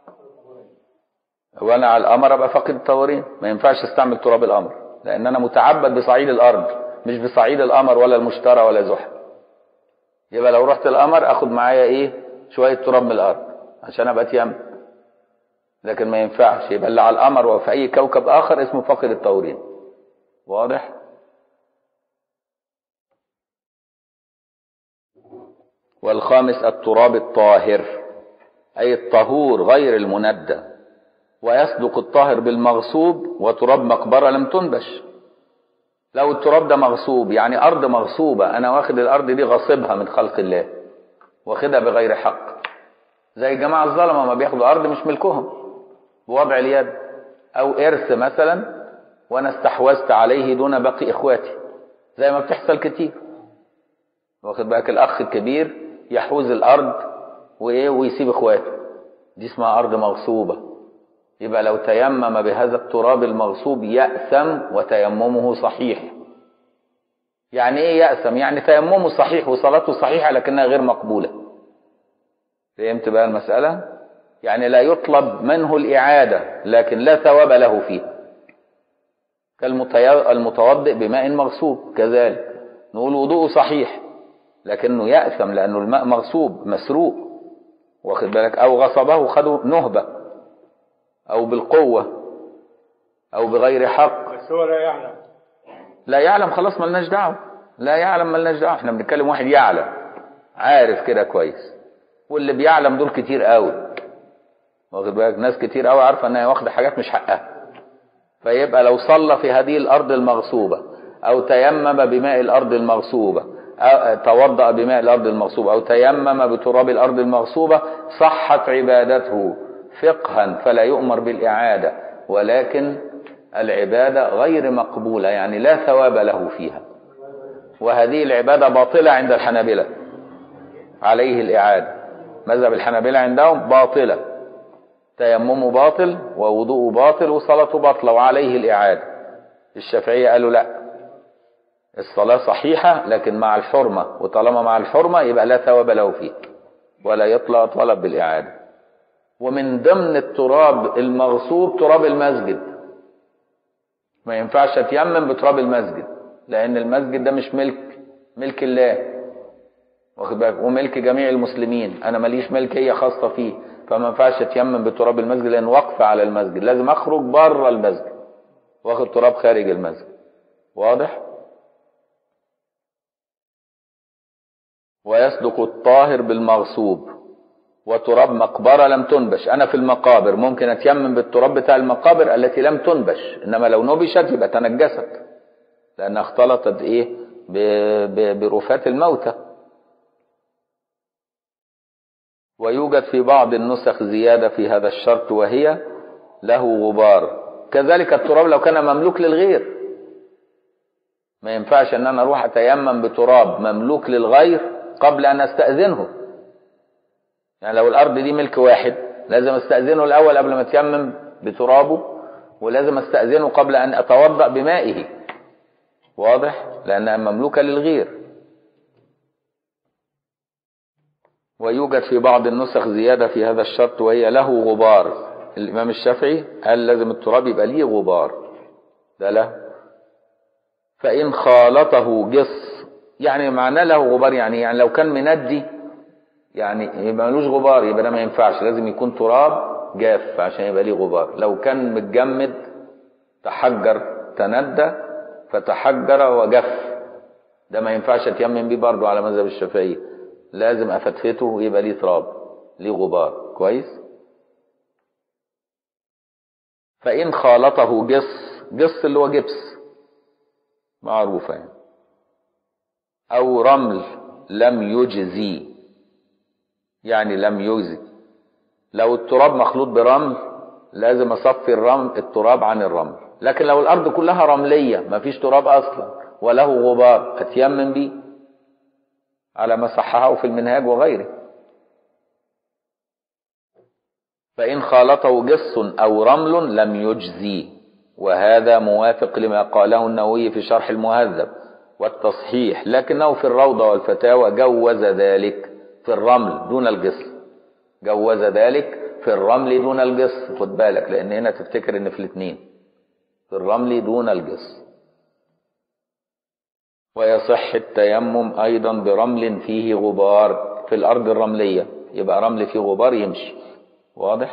وانا على القمر ابقى فاقد الطهورين ما ينفعش استعمل تراب القمر لان انا متعبد بصعيد الارض مش بصعيد القمر ولا المشترى ولا زحل يبقى لو رحت القمر اخد معايا ايه شويه تراب من الارض عشان ابقى اتيمم لكن ما ينفعش يبقى اللي على القمر وفي اي كوكب اخر اسمه فاقد الطهورين واضح والخامس التراب الطاهر أي الطهور غير المندى ويصدق الطاهر بالمغصوب وتراب مقبرة لم تنبش لو التراب ده مغصوب يعني أرض مغصوبة أنا واخد الأرض دي غاصبها من خلق الله واخدها بغير حق زي الجماعة الظلمة ما بياخدوا أرض مش ملكهم بوضع اليد أو إرث مثلا وأنا استحوذت عليه دون باقي إخواتي زي ما بتحصل كتير واخد بالك الأخ الكبير يحوز الارض وايه ويسيب اخواته دي اسمها ارض مغصوبه يبقى لو تيمم بهذا التراب المغصوب يأثم وتيممه صحيح يعني ايه يأثم يعني تيممه صحيح وصلاته صحيحه لكنها غير مقبوله فهمت بقى المساله يعني لا يطلب منه الاعاده لكن لا ثواب له فيها كالمتوضئ بماء مغصوب كذلك نقول وضوءه صحيح لكنه يأثم لأنه الماء مغصوب مسروق واخد بالك أو غصبه خده نهبة أو بالقوة أو بغير حق بس هو لا يعلم لا يعلم خلاص ملناش دعوة لا يعلم ملناش دعوة احنا بنتكلم واحد يعلم عارف كده كويس واللي بيعلم دول كتير قوي واخد بالك ناس كتير قوي عارفة انها واخدة حاجات مش حقها فيبقى لو صلى في هذه الأرض المغصوبة أو تيمم بماء الأرض المغصوبة توضأ بماء الأرض المغصوبة أو تيمم بتراب الأرض المغصوبة صحت عبادته فقها فلا يؤمر بالإعادة ولكن العبادة غير مقبولة يعني لا ثواب له فيها وهذه العبادة باطلة عند الحنابلة عليه الإعادة مذهب الحنابلة عندهم باطلة تيممه باطل ووضوءه باطل وصلاته باطلة وعليه الإعادة الشافعية قالوا لا الصلاة صحيحة لكن مع الحرمة وطالما مع الحرمة يبقى لا ثواب له فيه ولا يطلع طلب بالإعادة ومن ضمن التراب المغصوب تراب المسجد ما ينفعش اتيمم بتراب المسجد لأن المسجد ده مش ملك ملك الله واخد بالك وملك جميع المسلمين أنا ماليش ملكية خاصة فيه فما ينفعش اتيمم بتراب المسجد لأن وقف على المسجد لازم أخرج بره المسجد واخد تراب خارج المسجد واضح؟ ويصدق الطاهر بالمغصوب وتراب مقبرة لم تنبش أنا في المقابر ممكن أتيمم بالتراب بتاع المقابر التي لم تنبش إنما لو نبشت يبقى تنجست لأنها اختلطت إيه برفات الموتى ويوجد في بعض النسخ زيادة في هذا الشرط وهي له غبار كذلك التراب لو كان مملوك للغير ما ينفعش ان انا اروح اتيمم بتراب مملوك للغير قبل ان استاذنه يعني لو الارض دي ملك واحد لازم استاذنه الاول قبل ما اتيمم بترابه ولازم استاذنه قبل ان اتوضا بمائه واضح لانها مملوكه للغير ويوجد في بعض النسخ زياده في هذا الشرط وهي له غبار الامام الشافعي قال لازم التراب يبقى ليه غبار ده له فإن خالطه جص يعني معناه له غبار يعني يعني لو كان مندي يعني يبقى ملوش غبار يبقى ده ما ينفعش لازم يكون تراب جاف عشان يبقى ليه غبار لو كان متجمد تحجر تندى فتحجر وجف ده ما ينفعش اتيمم بيه برضه على مذهب الشافعي لازم افتفته ويبقى ليه تراب ليه غبار كويس فإن خالطه جص جص اللي هو جبس معروفة يعني أو رمل لم يجزي يعني لم يجزي لو التراب مخلوط برمل لازم اصفي الرمل التراب عن الرمل لكن لو الارض كلها رمليه ما فيش تراب اصلا وله غبار اتيمم بيه على ما صححه في المنهاج وغيره فإن خالطه جص أو رمل لم يجزي وهذا موافق لما قاله النووي في شرح المهذب والتصحيح لكنه في الروضة والفتاوى جوز ذلك في الرمل دون الجص جوز ذلك في الرمل دون الجص خد بالك لأن هنا تفتكر إن في الاثنين في الرمل دون الجص ويصح التيمم أيضا برمل فيه غبار في الأرض الرملية يبقى رمل فيه غبار يمشي واضح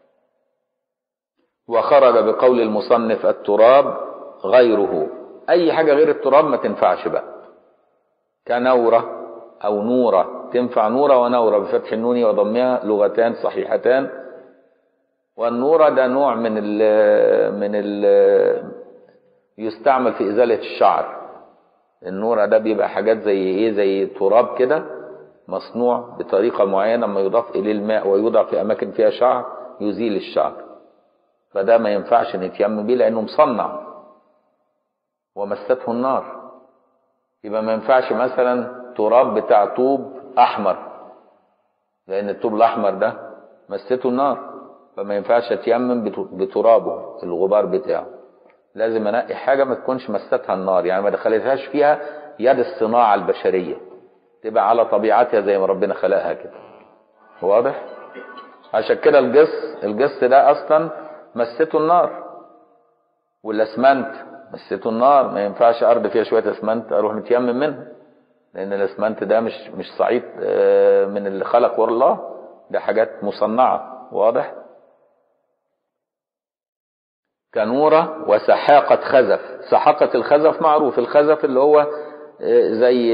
وخرج بقول المصنف التراب غيره أي حاجة غير التراب ما تنفعش بقى كنورة أو نورة تنفع نورة ونورة بفتح النون وضمها لغتان صحيحتان والنورة ده نوع من ال من ال يستعمل في إزالة الشعر النورة ده بيبقى حاجات زي ايه زي تراب كده مصنوع بطريقة معينة لما يضاف إليه الماء ويوضع في أماكن فيها شعر يزيل الشعر فده ما ينفعش نتيمم بيه لأنه مصنع ومسته النار يبقى ما ينفعش مثلا تراب بتاع طوب أحمر لأن الطوب الأحمر ده مسته النار فما ينفعش أتيمم بترابه الغبار بتاعه لازم انقي حاجه ما تكونش مستها النار يعني ما دخلتهاش فيها يد الصناعه البشريه تبقى على طبيعتها زي ما ربنا خلقها كده واضح عشان كده الجص الجص ده اصلا مسته النار والاسمنت مسته النار ما ينفعش ارض فيها شويه اسمنت اروح متيمم منها لان الاسمنت ده مش مش صعيد من اللي خلقه الله ده حاجات مصنعه واضح كنورة وسحاقة خزف سحاقة الخزف معروف الخزف اللي هو زي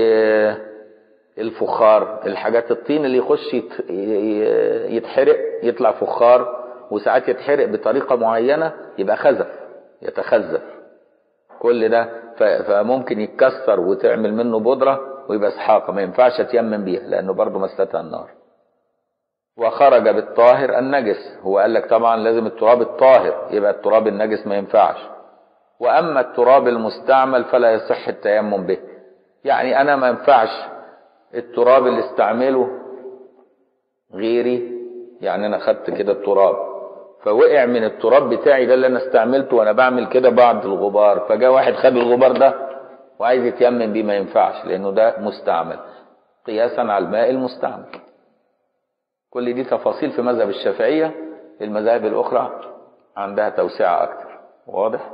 الفخار الحاجات الطين اللي يخش يتحرق يطلع فخار وساعات يتحرق بطريقة معينة يبقى خزف يتخزف كل ده فممكن يتكسر وتعمل منه بودرة ويبقى سحاقة ما ينفعش اتيمم بيها لانه برضه مستها النار وخرج بالطاهر النجس هو قال لك طبعا لازم التراب الطاهر يبقى التراب النجس ما ينفعش واما التراب المستعمل فلا يصح التيمم به يعني انا ما ينفعش التراب اللي استعمله غيري يعني انا خدت كده التراب فوقع من التراب بتاعي ده اللي انا استعملته وانا بعمل كده بعض الغبار فجاء واحد خد الغبار ده وعايز يتيمم بيه ما ينفعش لانه ده مستعمل قياسا على الماء المستعمل كل دي تفاصيل في مذهب الشافعية المذاهب الأخرى عندها توسعة أكتر واضح؟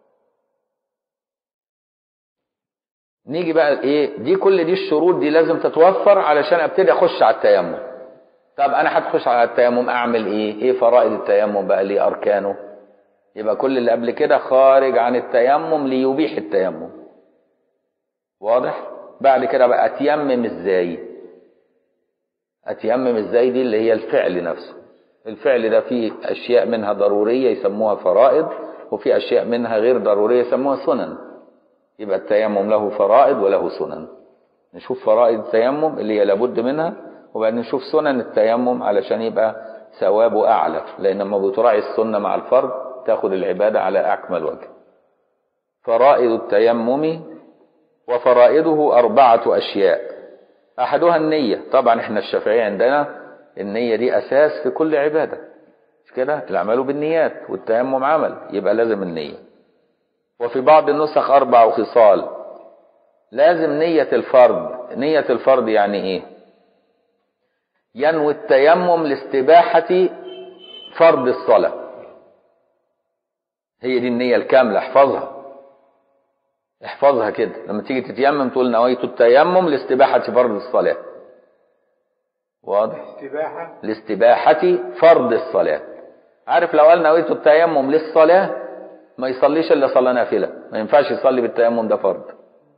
نيجي بقى ايه دي كل دي الشروط دي لازم تتوفر علشان ابتدي اخش على التيمم طب انا هتخش على التيمم اعمل ايه ايه فرائض التيمم بقى ليه اركانه يبقى كل اللي قبل كده خارج عن التيمم ليبيح التيمم واضح بعد كده بقى اتيمم ازاي اتيمم ازاي دي اللي هي الفعل نفسه الفعل ده فيه اشياء منها ضروريه يسموها فرائض وفي اشياء منها غير ضروريه يسموها سنن يبقى التيمم له فرائض وله سنن نشوف فرائض التيمم اللي هي لابد منها وبعدين نشوف سنن التيمم علشان يبقى ثوابه اعلى لان لما بتراعي السنه مع الفرض تاخد العباده على اكمل وجه فرائض التيمم وفرائضه اربعه اشياء احدها النيه طبعا احنا الشافعيه عندنا النيه دي اساس في كل عباده مش كده الاعمال بالنيات والتيمم عمل يبقى لازم النيه وفي بعض النسخ أربع خصال لازم نية الفرض نية الفرض يعني إيه ينوي التيمم لاستباحة فرض الصلاة هي دي النية الكاملة احفظها احفظها كده لما تيجي تتيمم تقول نويت التيمم لاستباحة فرض الصلاة واضح استباحة لاستباحة فرض الصلاة عارف لو قال نويت التيمم للصلاة ما يصليش الا صلاه نافله ما ينفعش يصلي بالتيمم ده فرض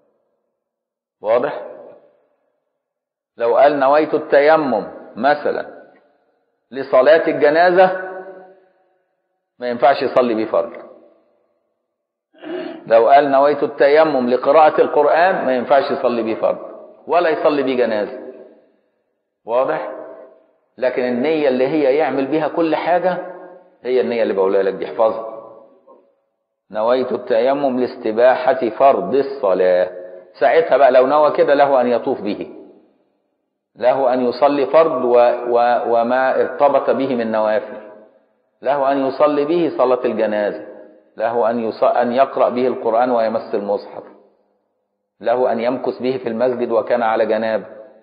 واضح لو قال نويت التيمم مثلا لصلاه الجنازه ما ينفعش يصلي بيه فرض لو قال نويت التيمم لقراءه القران ما ينفعش يصلي بيه فرض ولا يصلي بيه جنازه واضح لكن النيه اللي هي يعمل بيها كل حاجه هي النية اللي بقولها لك دي احفظها نويت التيمم لاستباحة فرض الصلاة ساعتها بقى لو نوى كده له أن يطوف به له أن يصلي فرض و و وما ارتبط به من نوافل له أن يصلي به صلاة الجنازة له أن, يص... أن يقرأ به القرآن ويمس المصحف له أن يمكث به في المسجد وكان على جنابه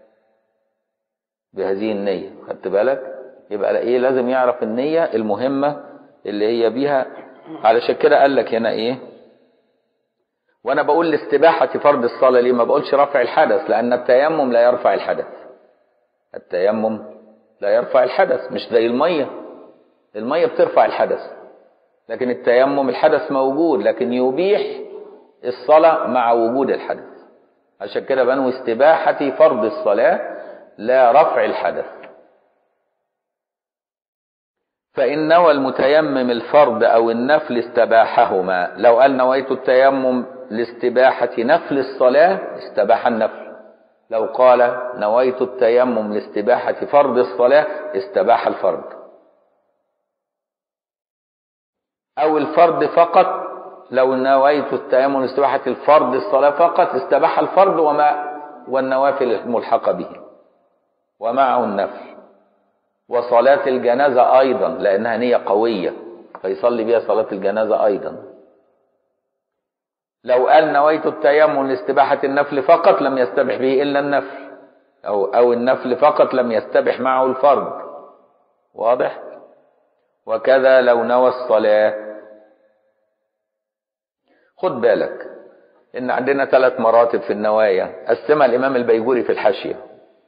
بهذه النية خدت بالك يبقى ايه لازم يعرف النية المهمة اللي هي بيها علشان كده قال لك هنا ايه وانا بقول لاستباحة فرض الصلاة ليه ما بقولش رفع الحدث لان التيمم لا يرفع الحدث التيمم لا يرفع الحدث مش زي المية المية بترفع الحدث لكن التيمم الحدث موجود لكن يبيح الصلاة مع وجود الحدث عشان كده بنو استباحة فرض الصلاة لا رفع الحدث فإن نوى المتيمم الفرض أو النفل استباحهما لو قال نويت التيمم لاستباحة نفل الصلاة استباح النفل لو قال نويت التيمم لاستباحة فرض الصلاة استباح الفرض أو الفرض فقط لو نويت التيمم لاستباحة الفرض الصلاة فقط استباح الفرض وما والنوافل الملحقة به ومعه النفل وصلاة الجنازة أيضا لأنها نية قوية فيصلي بها صلاة الجنازة أيضا لو قال نويت التيمم لاستباحة النفل فقط لم يستبح به إلا النفل أو, أو النفل فقط لم يستبح معه الفرض واضح وكذا لو نوى الصلاة خد بالك إن عندنا ثلاث مراتب في النوايا قسمها الإمام البيجوري في الحاشية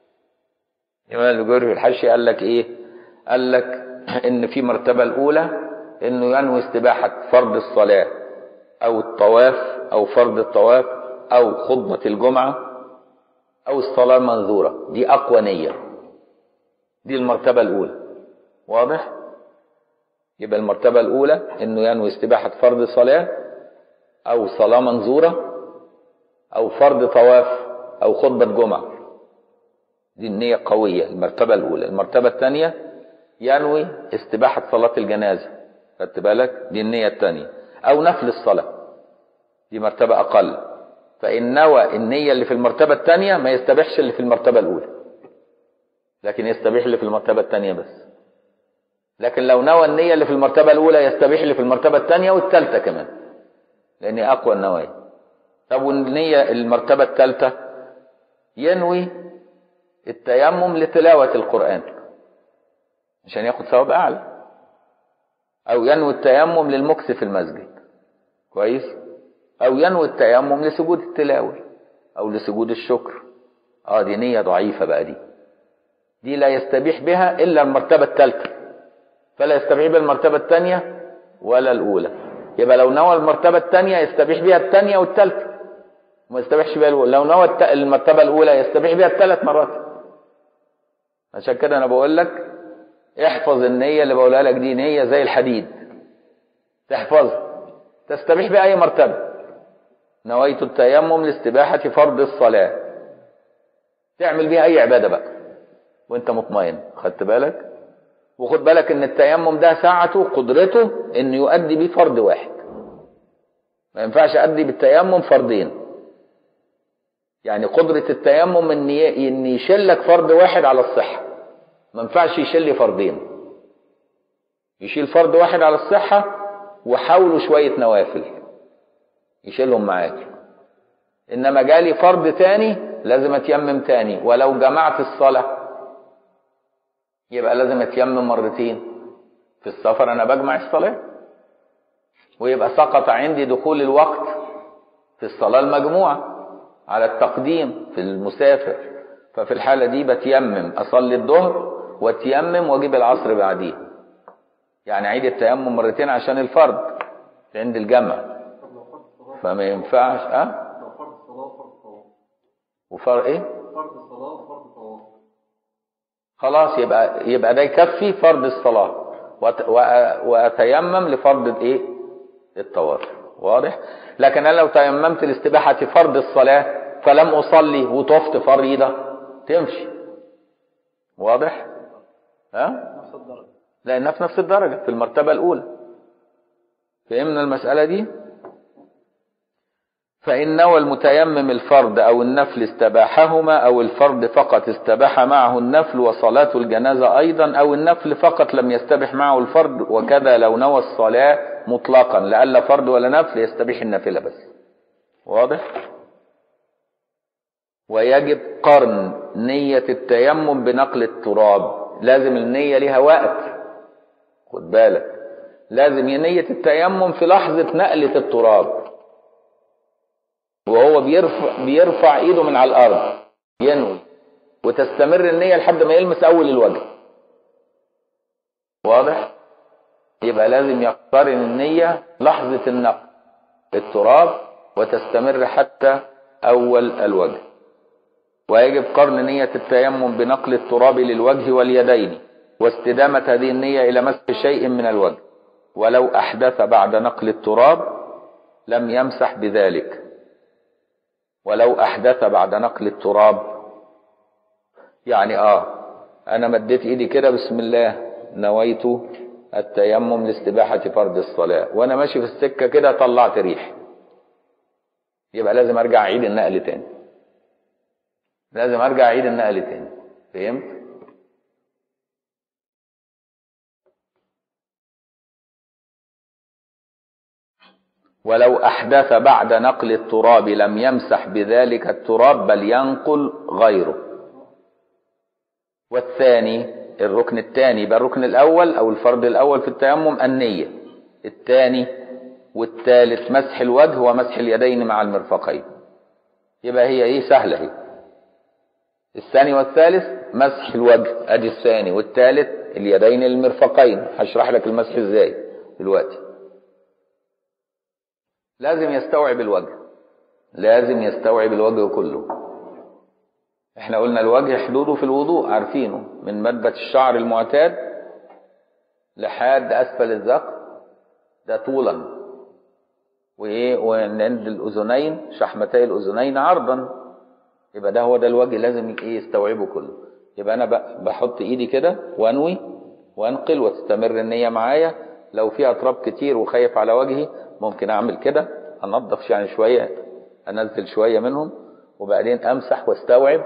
الإمام البيجوري في الحاشية قال لك إيه قال لك إن في مرتبة الأولى إنه ينوي استباحة فرض الصلاة أو الطواف أو فرض الطواف أو خطبة الجمعة أو الصلاة المنذورة دي أقوى نية دي المرتبة الأولى واضح؟ يبقى المرتبة الأولى إنه ينوي استباحة فرض صلاة أو صلاة منذورة أو فرض طواف أو خطبة جمعة دي النية قوية المرتبة الأولى المرتبة الثانية ينوي استباحة صلاة الجنازة خدت بالك دي النية الثانية أو نفل الصلاة دي مرتبة أقل فإن نوى النية اللي في المرتبة الثانية ما يستبيحش اللي في المرتبة الأولى لكن يستبيح اللي في المرتبة الثانية بس لكن لو نوى النية اللي في المرتبة الأولى يستبيح اللي في المرتبة الثانية والثالثة كمان لأن أقوى النوايا طب والنية المرتبة الثالثة ينوي التيمم لتلاوة القرآن عشان ياخد ثواب أعلى أو ينوي التيمم للمكس في المسجد كويس أو ينوي التيمم لسجود التلاوة أو لسجود الشكر اه دي نية ضعيفة بقى دي دي لا يستبيح بها إلا المرتبة الثالثة فلا يستبيح بها المرتبة الثانية ولا الأولى يبقى لو نوى المرتبة الثانية يستبيح بها الثانية والثالثة وما يستبيحش بها الأولى لو نوى المرتبة الأولى يستبيح بها الثلاث مرات عشان كده أنا بقول لك احفظ النية اللي بقولها لك دي نية زي الحديد تحفظها تستبيح بأي مرتبة نويت التيمم لاستباحة فرض الصلاة تعمل بيها أي عبادة بقى وانت مطمئن خدت بالك وخد بالك ان التيمم ده ساعته قدرته ان يؤدي بيه فرض واحد ما ينفعش ادي بالتيمم فردين يعني قدرة التيمم ان ان يشيلك فرض واحد على الصحة ما ينفعش يشيل لي فردين يشيل فرض واحد على الصحة وحاولوا شوية نوافل يشيلهم معاك انما جالي فرض تاني لازم اتيمم تاني ولو جمعت الصلاه يبقى لازم اتيمم مرتين في السفر انا بجمع الصلاه ويبقى سقط عندي دخول الوقت في الصلاه المجموعه على التقديم في المسافر ففي الحاله دي بتيمم اصلي الظهر واتيمم واجيب العصر بعديه يعني عيد التيمم مرتين عشان الفرض عند الجمع فما ينفعش اه وفرق ايه فرض الصلاة وفرض الطواف خلاص يبقى يبقى ده يكفي فرض الصلاة وأت- وأ- وأتيمم لفرض الايه؟ الطواف واضح؟ لكن أنا لو تيممت لاستباحة فرض الصلاة فلم أصلي وطفت فريضة تمشي واضح؟ ها؟ نفس الدرجة لأنها في نفس الدرجة في المرتبة الأولى فهمنا المسألة دي فإن نوى المتيمم الفرد أو النفل استباحهما أو الفرد فقط استباح معه النفل وصلاة الجنازة أيضا أو النفل فقط لم يستبح معه الفرد وكذا لو نوى الصلاة مطلقا لألا فرد ولا نفل يستبيح النافلة بس واضح؟ ويجب قرن نية التيمم بنقل التراب لازم النية لها وقت خد بالك لازم نية التيمم في لحظة نقلة التراب وهو بيرفع, بيرفع ايده من على الارض ينوي وتستمر النية لحد ما يلمس اول الوجه واضح يبقى لازم يقترن النية لحظة النقل التراب وتستمر حتى اول الوجه ويجب قرن نية التيمم بنقل التراب للوجه واليدين واستدامة هذه النية إلى مسح شيء من الوجه ولو أحدث بعد نقل التراب لم يمسح بذلك ولو أحدث بعد نقل التراب يعني آه أنا مديت إيدي كده بسم الله نويت التيمم لاستباحة فرض الصلاة وأنا ماشي في السكة كده طلعت ريح يبقى لازم أرجع أعيد النقل تاني لازم ارجع اعيد النقل تاني فهمت ولو احدث بعد نقل التراب لم يمسح بذلك التراب بل ينقل غيره والثاني الركن الثاني يبقى الركن الاول او الفرض الاول في التيمم النيه الثاني والثالث مسح الوجه ومسح اليدين مع المرفقين يبقى هي ايه سهله هي الثاني والثالث مسح الوجه ادي الثاني والثالث اليدين المرفقين هشرح لك المسح ازاي دلوقتي لازم يستوعب الوجه لازم يستوعب الوجه كله احنا قلنا الوجه حدوده في الوضوء عارفينه من منبت الشعر المعتاد لحد اسفل الذقن ده طولا وايه وعند الاذنين شحمتي الاذنين عرضا يبقى ده هو ده الوجه لازم ايه يستوعبه كله يبقى انا بحط ايدي كده وانوي وانقل وتستمر النية معايا لو فيها تراب كتير وخايف على وجهي ممكن اعمل كده انضف يعني شوية انزل شوية منهم وبعدين امسح واستوعب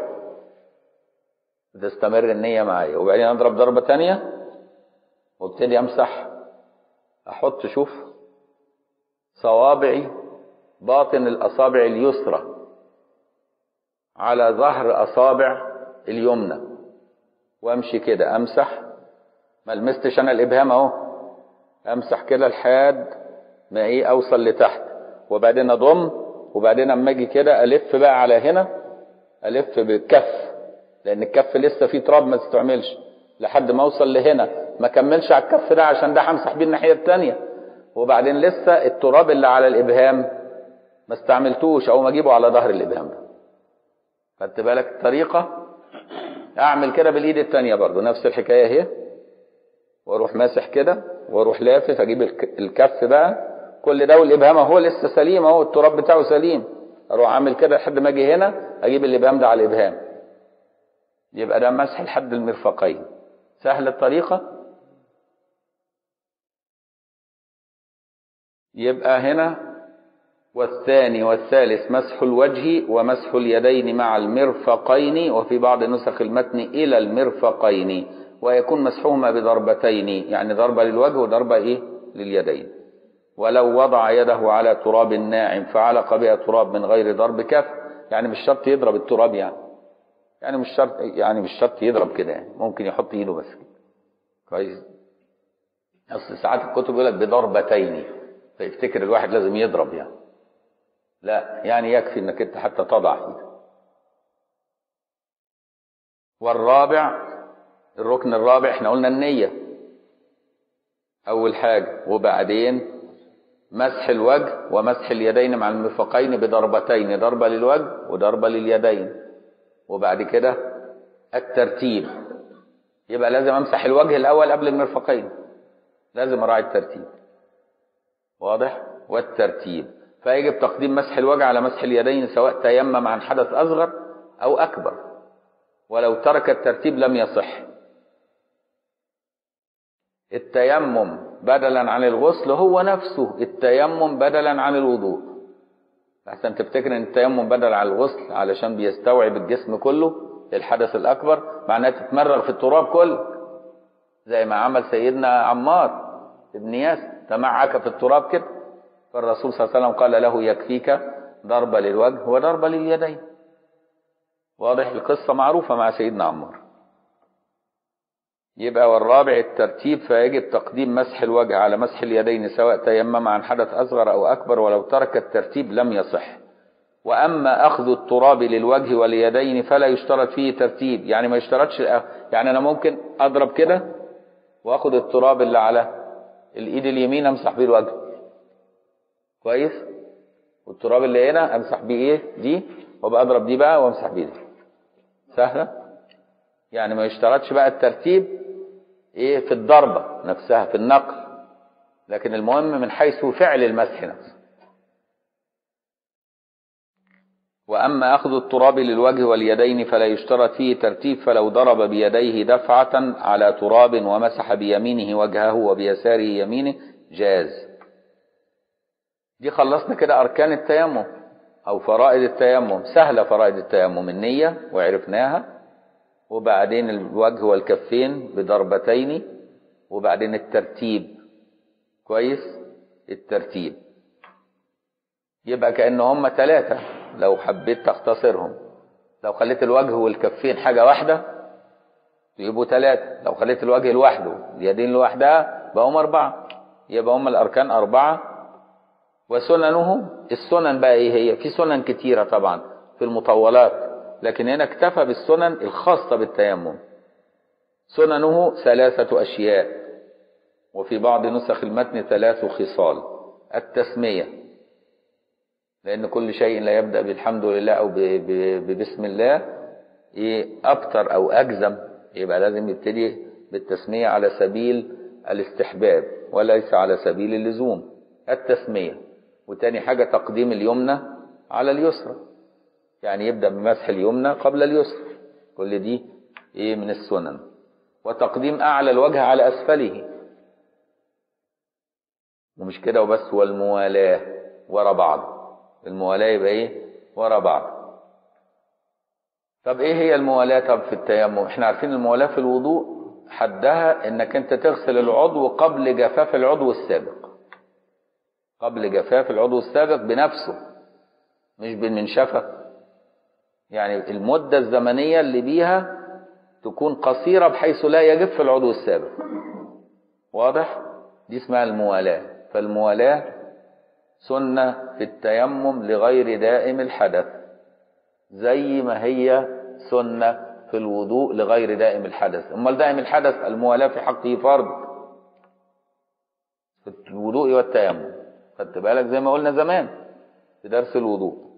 تستمر النية معايا وبعدين اضرب ضربة تانية وابتدي امسح احط شوف صوابعي باطن الاصابع اليسرى على ظهر اصابع اليمنى وامشي كده امسح ما لمستش انا الابهام اهو امسح كده لحد ما ايه اوصل لتحت وبعدين اضم وبعدين اما اجي كده الف بقى على هنا الف بالكف لان الكف لسه فيه تراب ما تستعملش لحد ما اوصل لهنا ما كملش على الكف ده عشان ده همسح بيه الناحيه الثانيه وبعدين لسه التراب اللي على الابهام ما استعملتوش او ما اجيبه على ظهر الابهام ده خدت بالك الطريقه اعمل كده بالايد الثانيه برضو نفس الحكايه اهي واروح ماسح كده واروح لافف اجيب الكف بقى كل ده والابهام اهو لسه سليم اهو التراب بتاعه سليم اروح اعمل كده لحد ما اجي هنا اجيب الابهام ده على الابهام يبقى ده مسح لحد المرفقين سهل الطريقه يبقى هنا والثاني والثالث مسح الوجه ومسح اليدين مع المرفقين وفي بعض نسخ المتن إلى المرفقين ويكون مسحهما بضربتين يعني ضربة للوجه وضربة إيه لليدين ولو وضع يده على تراب ناعم فعلق بها تراب من غير ضرب كف يعني مش شرط يضرب التراب يعني يعني مش شرط يعني مش شرط يضرب كده يعني ممكن يحط ايده بس كويس اصل ساعات الكتب يقول لك بضربتين فيفتكر الواحد لازم يضرب يعني لا يعني يكفي انك انت حتى تضع ايدك والرابع الركن الرابع احنا قلنا النية اول حاجة وبعدين مسح الوجه ومسح اليدين مع المرفقين بضربتين ضربة للوجه وضربة لليدين وبعد كده الترتيب يبقى لازم امسح الوجه الاول قبل المرفقين لازم اراعي الترتيب واضح والترتيب فيجب تقديم مسح الوجه على مسح اليدين سواء تيمم عن حدث اصغر او اكبر ولو ترك الترتيب لم يصح التيمم بدلا عن الغسل هو نفسه التيمم بدلا عن الوضوء احسن تفتكر ان التيمم بدل عن الغسل علشان بيستوعب الجسم كله الحدث الاكبر معناه تتمرغ في التراب كله زي ما عمل سيدنا عمار ابن ياسر تمعك في التراب كده فالرسول صلى الله عليه وسلم قال له يكفيك ضربة للوجه وضربة لليدين واضح القصة معروفة مع سيدنا عمار يبقى والرابع الترتيب فيجب تقديم مسح الوجه على مسح اليدين سواء تيمم عن حدث أصغر أو أكبر ولو ترك الترتيب لم يصح وأما أخذ التراب للوجه واليدين فلا يشترط فيه ترتيب يعني ما يشترطش يعني أنا ممكن أضرب كده وأخذ التراب اللي على الإيد اليمين أمسح بيه الوجه كويس والتراب اللي هنا أمسح بيه إيه دي وأبقى أضرب دي بقى وأمسح بيه دي سهلة يعني ما يشترطش بقى الترتيب ايه في الضربة نفسها في النقل لكن المهم من حيث فعل المسح نفسه وأما أخذ التراب للوجه واليدين فلا يشترط فيه ترتيب فلو ضرب بيديه دفعة على تراب ومسح بيمينه وجهه وبيساره يمينه جاز دي خلصنا كده أركان التيمم أو فرائض التيمم سهلة فرائض التيمم النية وعرفناها وبعدين الوجه والكفين بضربتين وبعدين الترتيب كويس الترتيب يبقى كأن هم ثلاثة لو حبيت تختصرهم لو خليت الوجه والكفين حاجة واحدة يبقوا ثلاثة لو خليت الوجه لوحده اليدين لوحدها بقى هم أربعة يبقى هم الأركان أربعة وسننه السنن بقى إيه هي في سنن كتيرة طبعا في المطولات لكن هنا اكتفى بالسنن الخاصة بالتيمم سننه ثلاثة أشياء وفي بعض نسخ المتن ثلاث خصال التسمية لأن كل شيء لا يبدأ بالحمد لله أو ببسم الله إيه أكتر أو أجزم يبقى لازم يبتدي بالتسمية على سبيل الاستحباب وليس على سبيل اللزوم التسمية وتاني حاجة تقديم اليمنى على اليسرى يعني يبدأ بمسح اليمنى قبل اليسرى كل دي ايه من السنن وتقديم اعلى الوجه على اسفله ومش كده وبس والموالاة ورا بعض الموالاة يبقى ايه ورا بعض طب ايه هي الموالاة طب في التيمم احنا عارفين الموالاة في الوضوء حدها انك انت تغسل العضو قبل جفاف العضو السابق قبل جفاف العضو السابق بنفسه مش بالمنشفه يعني المدة الزمنية اللي بيها تكون قصيرة بحيث لا يجف العضو السابق واضح دي اسمها الموالاة فالموالاة سنة في التيمم لغير دائم الحدث زي ما هي سنة في الوضوء لغير دائم الحدث امال دائم الحدث الموالاة في حقه فرض في الوضوء والتيمم خدت بالك زي ما قلنا زمان في درس الوضوء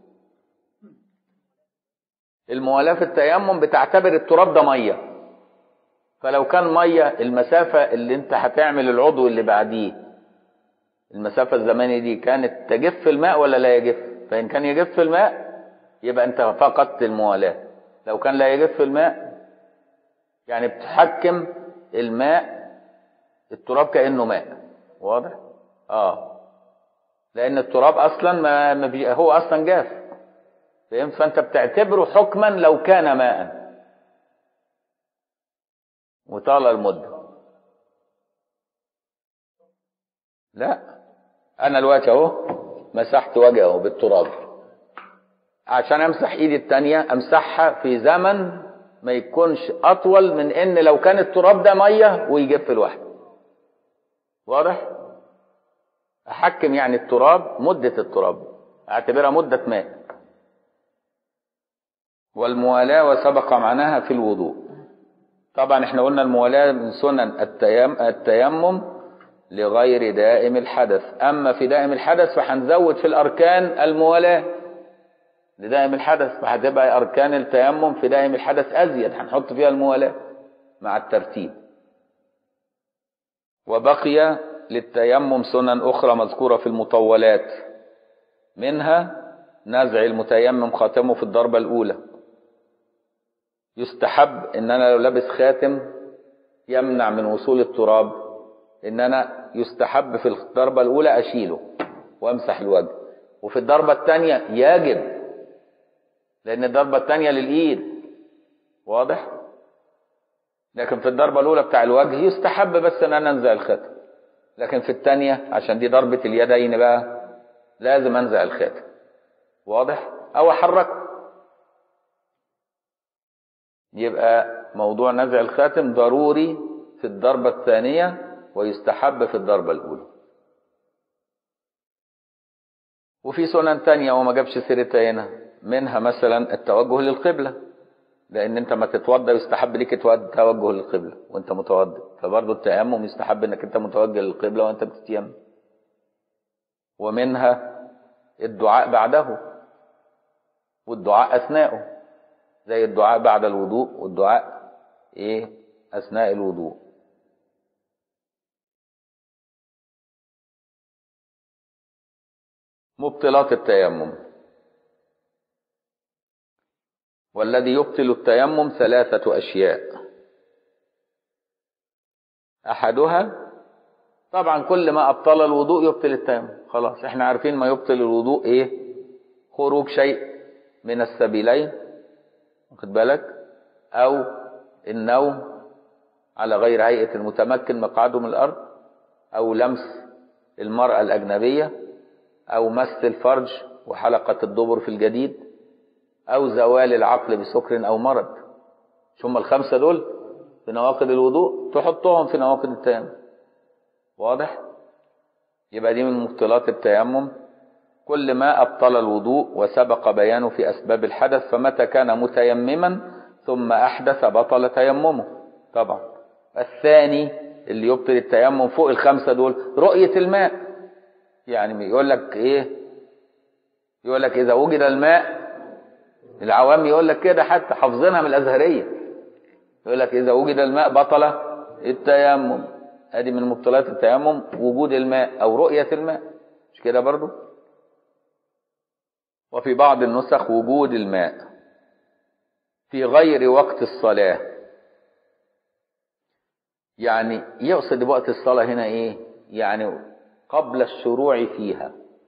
الموالاة في التيمم بتعتبر التراب ده مية فلو كان مية المسافة اللي انت هتعمل العضو اللي بعديه المسافة الزمنية دي كانت تجف الماء ولا لا يجف فإن كان يجف الماء يبقى انت فقدت الموالاة لو كان لا يجف الماء يعني بتحكم الماء التراب كأنه ماء واضح اه لأن التراب أصلا ما ما بي... هو أصلا جاف فهمت فانت بتعتبره حكما لو كان ماء وطال المدة لا انا دلوقتي اهو مسحت وجهه بالتراب عشان امسح ايدي التانية امسحها في زمن ما يكونش اطول من ان لو كان التراب ده مية ويجف لوحده واضح احكم يعني التراب مدة التراب اعتبرها مدة ماء والموالاة وسبق معناها في الوضوء طبعا احنا قلنا الموالاة من سنن التيم التيمم لغير دائم الحدث اما في دائم الحدث فهنزود في الاركان الموالاة لدائم الحدث فهتبقى اركان التيمم في دائم الحدث ازيد هنحط فيها الموالاة مع الترتيب وبقي للتيمم سنن اخرى مذكورة في المطولات منها نزع المتيمم خاتمه في الضربة الاولى يستحب ان انا لو لابس خاتم يمنع من وصول التراب ان انا يستحب في الضربة الاولى اشيله وامسح الوجه وفي الضربة الثانية يجب لان الضربة الثانية للايد واضح لكن في الضربة الاولى بتاع الوجه يستحب بس ان انا انزع الخاتم لكن في الثانية عشان دي ضربة اليدين بقى لازم انزع الخاتم واضح او احركه يبقى موضوع نزع الخاتم ضروري في الضربة الثانية ويستحب في الضربة الأولى وفي سنن تانية وما جابش سيرتها هنا منها مثلا التوجه للقبلة لأن أنت ما تتوضى يستحب ليك توجه للقبلة وأنت متوضى فبرضه التيمم يستحب أنك أنت متوجه للقبلة وأنت بتتيمم ومنها الدعاء بعده والدعاء أثناءه زي الدعاء بعد الوضوء والدعاء ايه اثناء الوضوء مبطلات التيمم والذي يبطل التيمم ثلاثة أشياء أحدها طبعا كل ما أبطل الوضوء يبطل التيمم خلاص احنا عارفين ما يبطل الوضوء ايه خروج شيء من السبيلين واخد بالك او النوم على غير هيئة المتمكن مقعده من الارض او لمس المرأة الاجنبية او مس الفرج وحلقة الدبر في الجديد او زوال العقل بسكر او مرض مش هم الخمسة دول في نواقض الوضوء تحطهم في نواقض التيمم واضح يبقى دي من مبطلات التيمم كل ما أبطل الوضوء وسبق بيانه في أسباب الحدث فمتى كان متيمما ثم أحدث بطل تيممه طبعا الثاني اللي يبطل التيمم فوق الخمسة دول رؤية الماء يعني يقول لك إيه يقول لك إذا وجد الماء العوام يقول لك كده حتى حافظينها من الأزهرية يقول لك إذا وجد الماء بطل التيمم ادي من مبطلات التيمم وجود الماء او رؤية الماء مش كده برضو وفي بعض النسخ وجود الماء في غير وقت الصلاة يعني يقصد وقت الصلاة هنا ايه يعني قبل الشروع فيها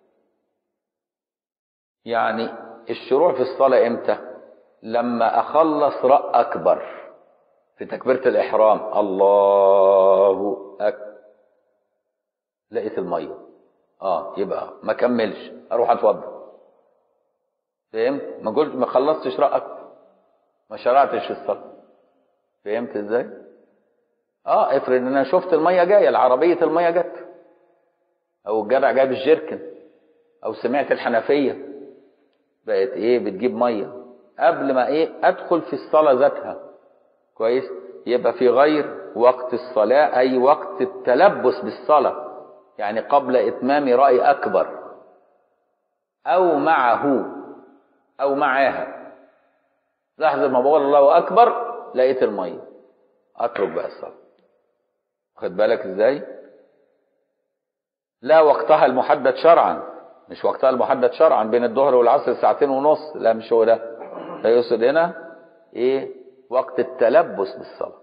يعني الشروع في الصلاة امتى لما اخلص رأ اكبر في تكبيرة الإحرام الله أكبر لقيت المية اه يبقى ما كملش اروح اتوضى فهمت ما قلت ما خلصتش رأك ما شرعتش في الصلاة فهمت ازاي اه افرض ان انا شفت المية جاية العربية المية جت او الجدع جايب الجيركن او سمعت الحنفية بقت ايه بتجيب مية قبل ما ايه ادخل في الصلاة ذاتها كويس يبقى في غير وقت الصلاة أي وقت التلبس بالصلاة يعني قبل إتمام رأي أكبر أو معه أو معاها لحظة ما بقول الله أكبر لقيت المية أترك بقى الصلاة واخد بالك إزاي لا وقتها المحدد شرعا مش وقتها المحدد شرعا بين الظهر والعصر ساعتين ونص لا مش هو ده ده يقصد هنا ايه وقت التلبس بالصلاة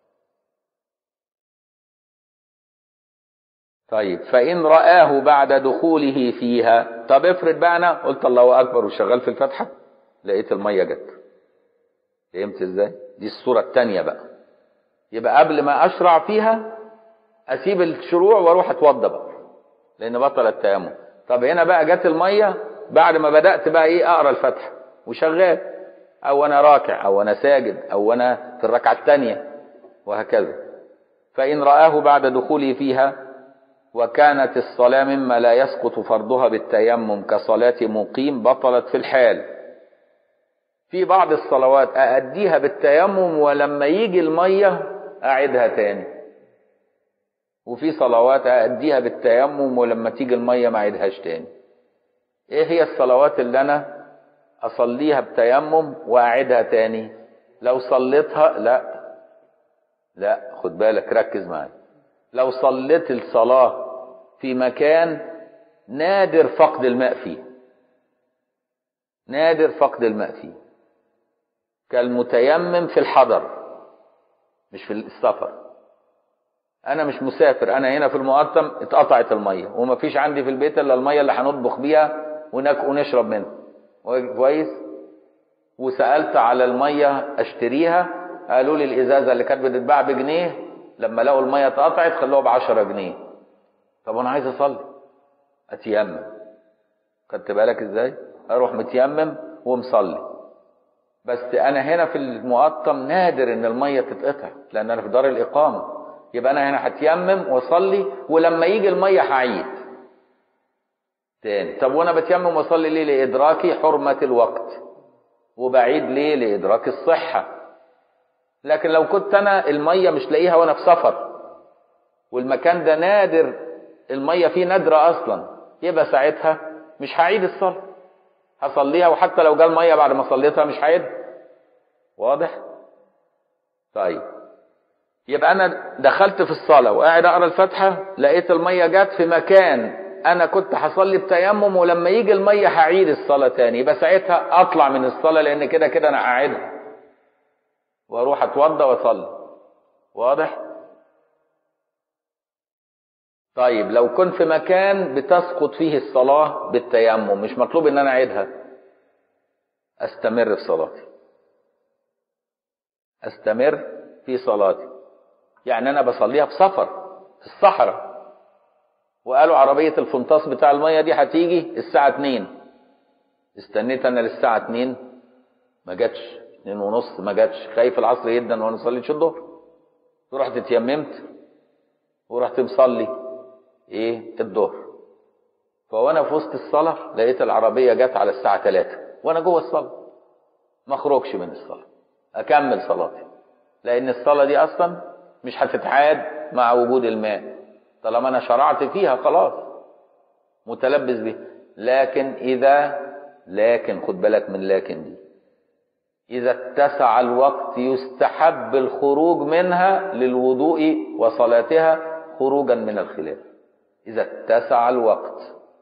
طيب فإن رآه بعد دخوله فيها طب افرض بقى أنا قلت الله أكبر وشغال في الفتحة لقيت المية جت فهمت ازاي دي الصورة التانية بقى يبقى قبل ما أشرع فيها أسيب الشروع وأروح أتوضى بقى لأن بطل التيمم طب هنا بقى جت المية بعد ما بدأت بقى إيه أقرأ الفتحة وشغال او انا راكع او انا ساجد او انا في الركعه الثانيه وهكذا فان راه بعد دخوله فيها وكانت الصلاه مما لا يسقط فرضها بالتيمم كصلاه مقيم بطلت في الحال في بعض الصلوات ااديها بالتيمم ولما يجي الميه اعيدها تاني وفي صلوات ااديها بالتيمم ولما تيجي الميه ما اعيدهاش تاني ايه هي الصلوات اللي انا اصليها بتيمم واعيدها تاني لو صليتها لا لا خد بالك ركز معايا لو صليت الصلاة في مكان نادر فقد الماء فيه نادر فقد الماء فيه كالمتيمم في الحضر مش في السفر انا مش مسافر انا هنا في المقطم اتقطعت الميه ومفيش عندي في البيت الا الميه اللي هنطبخ بيها وناك ونشرب منها كويس وسالت على الميه اشتريها قالوا لي الازازه اللي كانت بتتباع بجنيه لما لقوا الميه اتقطعت خلوها ب 10 جنيه طب انا عايز اصلي اتيمم خدت بالك ازاي اروح متيمم ومصلي بس انا هنا في المقطم نادر ان الميه تتقطع لان انا في دار الاقامه يبقى انا هنا هتيمم واصلي ولما يجي الميه هعيد تاني طب وانا بتيمم واصلي ليه لادراكي حرمه الوقت وبعيد ليه لادراك الصحه لكن لو كنت انا الميه مش لاقيها وانا في سفر والمكان ده نادر الميه فيه نادره اصلا يبقى ساعتها مش هعيد الصلاه هصليها وحتى لو جه الميه بعد ما صليتها مش هعيد واضح طيب يبقى انا دخلت في الصلاه وقاعد اقرا الفاتحه لقيت الميه جت في مكان انا كنت هصلي بتيمم ولما يجي الميه هعيد الصلاه تاني يبقى ساعتها اطلع من الصلاه لان كده كده انا قاعدها واروح اتوضى واصلي واضح طيب لو كنت في مكان بتسقط فيه الصلاه بالتيمم مش مطلوب ان انا اعيدها استمر في صلاتي استمر في صلاتي يعني انا بصليها في سفر في الصحراء وقالوا عربية الفنطاس بتاع المية دي هتيجي الساعة 2 استنيت انا للساعة 2 ما جاتش 2 ونص ما جاتش خايف العصر جدا وانا صليتش الظهر رحت اتيممت ورحت مصلي ايه الظهر فوانا في وسط الصلاة لقيت العربية جت على الساعة 3 وانا جوه الصلاة ما اخرجش من الصلاة اكمل صلاتي لان الصلاة دي اصلا مش هتتعاد مع وجود الماء طالما انا شرعت فيها خلاص متلبس به لكن اذا لكن خد بالك من لكن دي اذا اتسع الوقت يستحب الخروج منها للوضوء وصلاتها خروجا من الخلاف اذا اتسع الوقت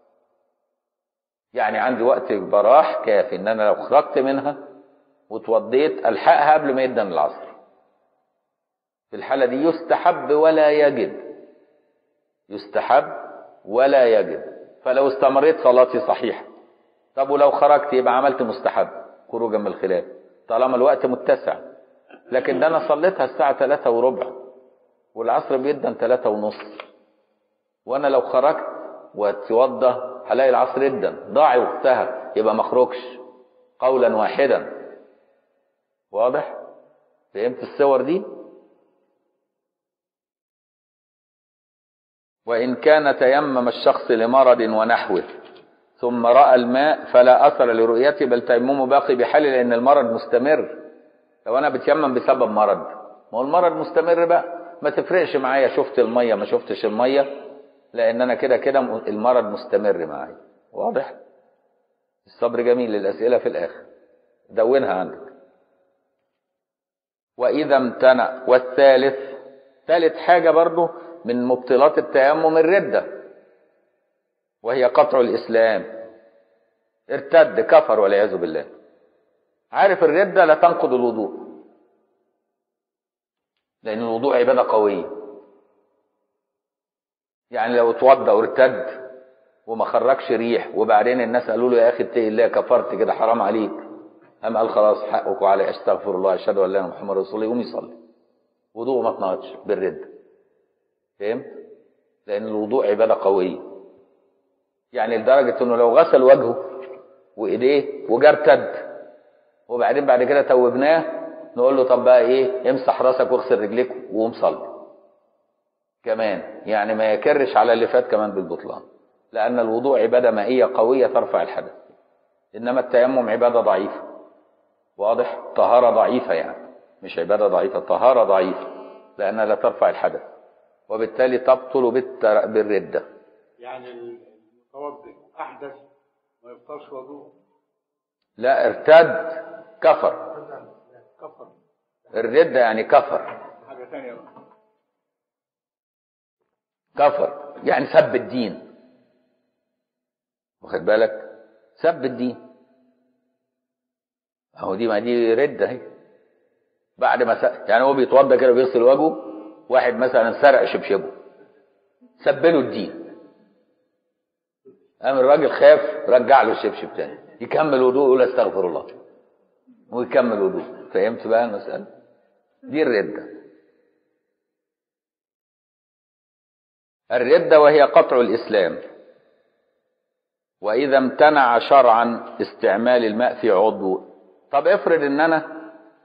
يعني عندي وقت براح كافي ان انا لو خرجت منها وتوضيت الحقها قبل ما يدن العصر في الحالة دي يستحب ولا يجب يستحب ولا يجب فلو استمريت صلاتي صحيحة طب ولو خرجت يبقى عملت مستحب خروجا من الخلاف طالما الوقت متسع لكن ده انا صليتها الساعة ثلاثة وربع والعصر بيدن ثلاثة ونص وانا لو خرجت واتوضى هلاقي العصر يدن ضاع وقتها يبقى ما اخرجش قولا واحدا واضح فهمت الصور دي وإن كان تيمم الشخص لمرض ونحوه ثم رأى الماء فلا أثر لرؤيته بل تيممه باقي بحاله لأن المرض مستمر لو أنا بتيمم بسبب مرض ما هو المرض مستمر بقى ما تفرقش معايا شفت المية ما شفتش المية لأن أنا كده كده المرض مستمر معايا واضح الصبر جميل الأسئلة في الآخر دونها عندك وإذا امتنع والثالث ثالث حاجة برضو من مبطلات التيمم الردة وهي قطع الإسلام ارتد كفر والعياذ بالله عارف الردة لا تنقض الوضوء لأن الوضوء عبادة قوية يعني لو اتوضى وارتد وما خرجش ريح وبعدين الناس قالوا له يا اخي اتقي الله كفرت كده حرام عليك قام قال خلاص حقك وعلي استغفر الله اشهد ان لا اله الا محمد رسول الله يقوم يصلي وضوءه ما اتنقضش بالرد فهمت لان الوضوء عباده قويه يعني لدرجه انه لو غسل وجهه وايديه وجا ارتد وبعدين بعد كده توبناه نقول له طب بقى ايه امسح راسك واغسل رجليك وقوم صلي كمان يعني ما يكرش على اللي فات كمان بالبطلان لأن الوضوء عبادة مائية قوية ترفع الحدث إنما التيمم عبادة ضعيفة واضح طهارة ضعيفة يعني مش عبادة ضعيفة طهارة ضعيفة لأنها لا ترفع الحدث وبالتالي تبطل بالتر... بالردة يعني المتوضئ احدث ما يفطرش وضوء لا ارتد كفر كفر الردة يعني كفر حاجه ثانيه بقى كفر يعني سب الدين واخد بالك سب الدين اهو دي ما دي ردة اهي بعد ما س... يعني هو بيتوضى كده وبيغسل وجهه واحد مثلا سرق شبشبه سبله الدين قام الراجل خاف رجع له الشبشب تاني يكمل وضوء يقول استغفر الله ويكمل وضوء فهمت بقى المسألة دي الردة الردة وهي قطع الإسلام وإذا امتنع شرعا استعمال الماء في عضو طب افرض ان انا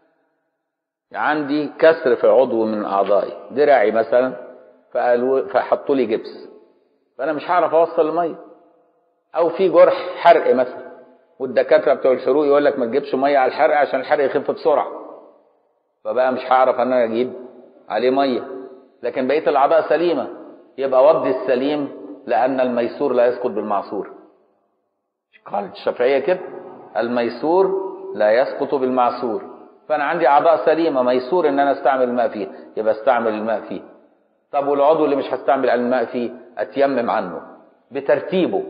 عندي كسر في عضو من اعضائي دراعي مثلا فقالوا فحطوا لي جبس فانا مش هعرف اوصل الميه او في جرح حرق مثلا والدكاتره بتوع الحروق يقول لك ما تجيبش ميه على الحرق عشان الحرق يخف بسرعه فبقى مش هعرف ان انا اجيب عليه ميه لكن بقيه الاعضاء سليمه يبقى وضي السليم لان الميسور لا يسقط بالمعصور قالت الشافعيه كده الميسور لا يسقط بالمعصور فانا عندي اعضاء سليمه ميسور ان انا استعمل الماء فيه يبقى استعمل الماء فيه طب والعضو اللي مش هستعمل الماء فيه اتيمم عنه بترتيبه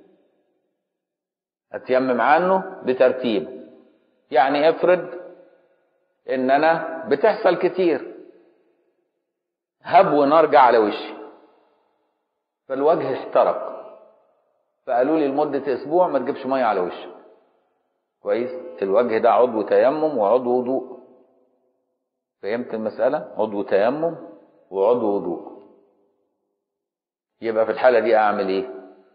اتيمم عنه بترتيبه يعني افرض ان انا بتحصل كتير هب ونار جه على وشي فالوجه احترق فقالوا لي لمده اسبوع ما تجيبش ميه على وشك كويس الوجه ده عضو تيمم وعضو وضوء فهمت المسألة عضو تيمم وعضو وضوء يبقى في الحالة دي أعمل إيه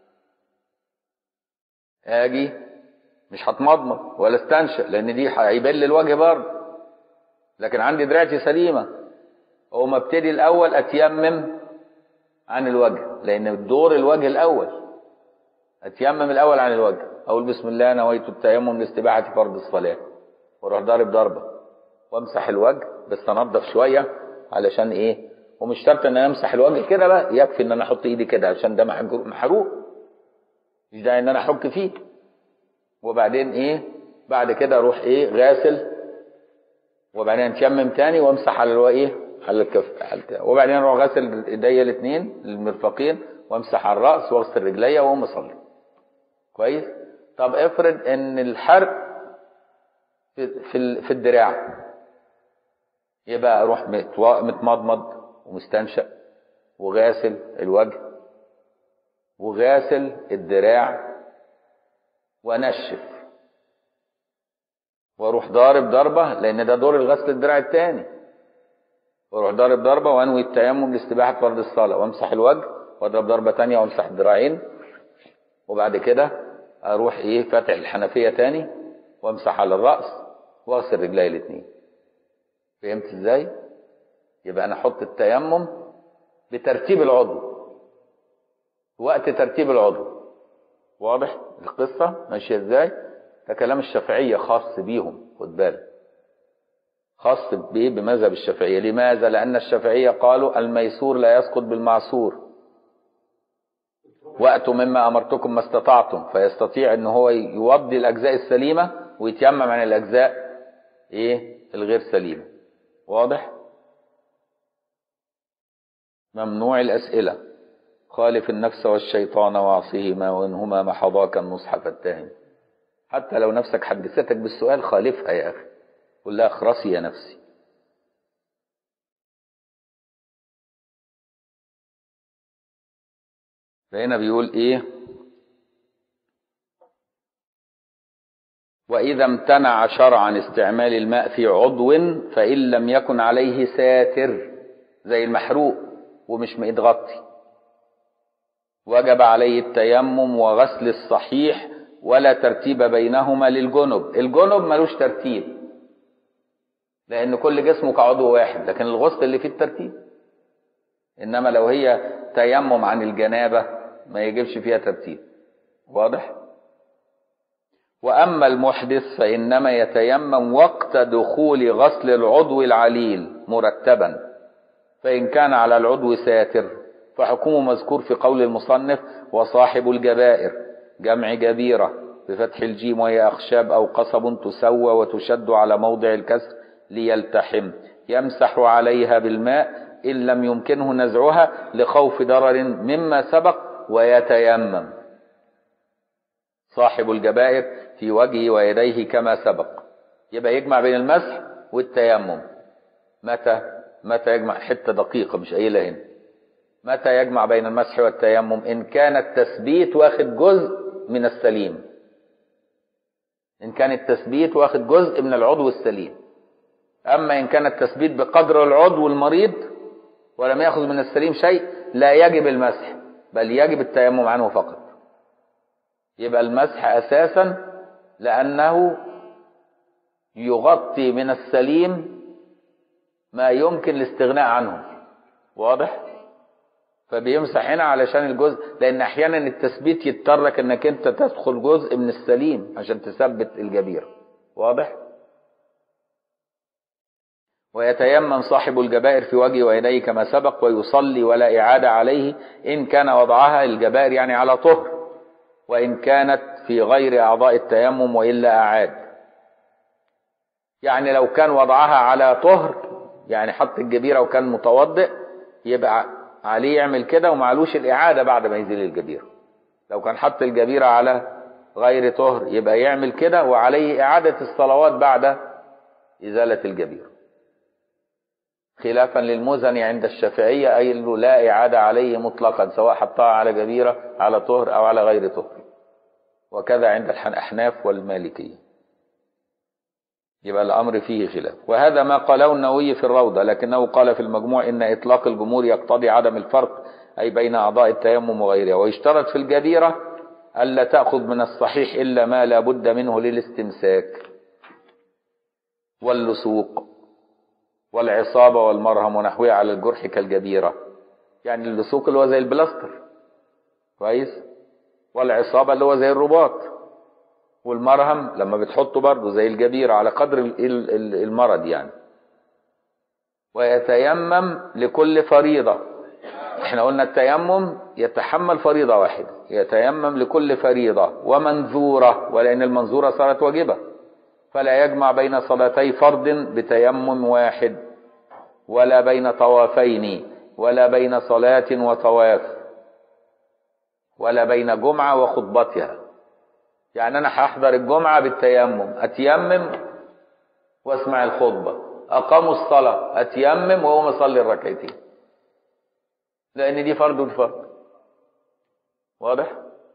أجي مش هتمضمض ولا استنشق لأن دي هيبل الوجه برضه لكن عندي دراعتي سليمة أقوم ابتدي الأول أتيمم عن الوجه لأن الدور الوجه الأول أتيمم الأول عن الوجه أقول بسم الله نويت التيمم لاستباحة فرض الصلاة وأروح ضارب ضربة وامسح الوجه بس انضف شوية علشان إيه ومش شرط إن أنا أمسح الوجه كده بقى يكفي إن أنا أحط إيدي كده عشان ده محروق مش داعي إن أنا أحك فيه وبعدين إيه بعد كده أروح إيه غاسل وبعدين أتيمم تاني وأمسح على الو إيه على الكف على الكف. وبعدين أروح غاسل إيديا الاتنين المرفقين وأمسح على الرأس وأغسل رجليا وأقوم أصلي كويس طب افرض ان الحرق في في, في الدراع يبقى اروح متمضمض ومستنشق وغاسل الوجه وغاسل الدراع وانشف واروح ضارب ضربه لان ده دور الغسل الدراع الثاني واروح ضارب ضربه وانوي التيمم لاستباحه فرض الصلاه وامسح الوجه واضرب ضربه ثانيه وامسح الذراعين وبعد كده اروح ايه فاتح الحنفيه تاني وامسح على الراس واغسل رجلي الاثنين فهمت ازاي يبقى انا احط التيمم بترتيب العضو وقت ترتيب العضو واضح القصه ماشيه ازاي ده كلام الشافعيه خاص بيهم خد بالك خاص بايه بمذهب الشافعيه لماذا لان الشافعيه قالوا الميسور لا يسقط بالمعصور وأتوا مما أمرتكم ما استطعتم فيستطيع أن هو يوضي الأجزاء السليمة ويتيمم عن الأجزاء إيه الغير سليمة واضح ممنوع الأسئلة خالف النفس والشيطان وعصيهما وإنهما محضاك النصح فاتهم حتى لو نفسك حدثتك بالسؤال خالفها يا أخي قل لها اخرسي يا نفسي فهنا بيقول ايه واذا امتنع شرعا استعمال الماء في عضو فان لم يكن عليه ساتر زي المحروق ومش متغطي وجب عليه التيمم وغسل الصحيح ولا ترتيب بينهما للجنب الجنب ملوش ترتيب لان كل جسمه كعضو واحد لكن الغسل اللي فيه الترتيب انما لو هي تيمم عن الجنابه ما يجيبش فيها ترتيب واضح واما المحدث فانما يتيمم وقت دخول غسل العضو العليل مرتبا فان كان على العضو ساتر فحكمه مذكور في قول المصنف وصاحب الجبائر جمع جبيره بفتح الجيم وهي اخشاب او قصب تسوى وتشد على موضع الكسر ليلتحم يمسح عليها بالماء ان لم يمكنه نزعها لخوف ضرر مما سبق ويتيمم صاحب الجبائر في وجهه ويديه كما سبق يبقى يجمع بين المسح والتيمم متى متى يجمع حتة دقيقة مش قايلها هنا متى يجمع بين المسح والتيمم إن كان التثبيت واخد جزء من السليم إن كان التثبيت واخد جزء من العضو السليم أما إن كان التثبيت بقدر العضو المريض ولم يأخذ من السليم شيء لا يجب المسح بل يجب التيمم عنه فقط يبقى المسح أساسا لأنه يغطي من السليم ما يمكن الاستغناء عنه واضح فبيمسح هنا علشان الجزء لان احيانا التثبيت يضطرك انك انت تدخل جزء من السليم عشان تثبت الجبير واضح ويتيمم صاحب الجبائر في وجهه ويديه كما سبق ويصلي ولا إعادة عليه إن كان وضعها الجبائر يعني على طهر وإن كانت في غير أعضاء التيمم وإلا أعاد يعني لو كان وضعها على طهر يعني حط الجبيرة وكان متوضئ يبقى عليه يعمل كده ومعلوش الإعادة بعد ما يزيل الجبيرة لو كان حط الجبيرة على غير طهر يبقى يعمل كده وعليه إعادة الصلوات بعد إزالة الجبيرة خلافا للمزني عند الشافعية أي له لا إعادة عليه مطلقا سواء حطها على جبيرة على طهر أو على غير طهر وكذا عند الأحناف والمالكية يبقى الأمر فيه خلاف وهذا ما قاله النووي في الروضة لكنه قال في المجموع إن إطلاق الجمهور يقتضي عدم الفرق أي بين أعضاء التيمم وغيرها ويشترط في الجديرة ألا تأخذ من الصحيح إلا ما لا بد منه للاستمساك واللصوق والعصابة والمرهم ونحوها على الجرح كالجبيرة يعني اللصوق اللي هو زي البلاستر كويس والعصابة اللي هو زي الرباط والمرهم لما بتحطه برضه زي الجبيرة على قدر المرض يعني ويتيمم لكل فريضة احنا قلنا التيمم يتحمل فريضة واحدة يتيمم لكل فريضة ومنذورة ولأن المنذورة صارت واجبة فلا يجمع بين صلاتي فرض بتيمم واحد ولا بين طوافين ولا بين صلاة وطواف ولا بين جمعة وخطبتها يعني أنا هحضر الجمعة بالتيمم أتيمم واسمع الخطبة أقاموا الصلاة أتيمم وأقوم أصلي الركعتين لأن دي فرض الفرض واضح؟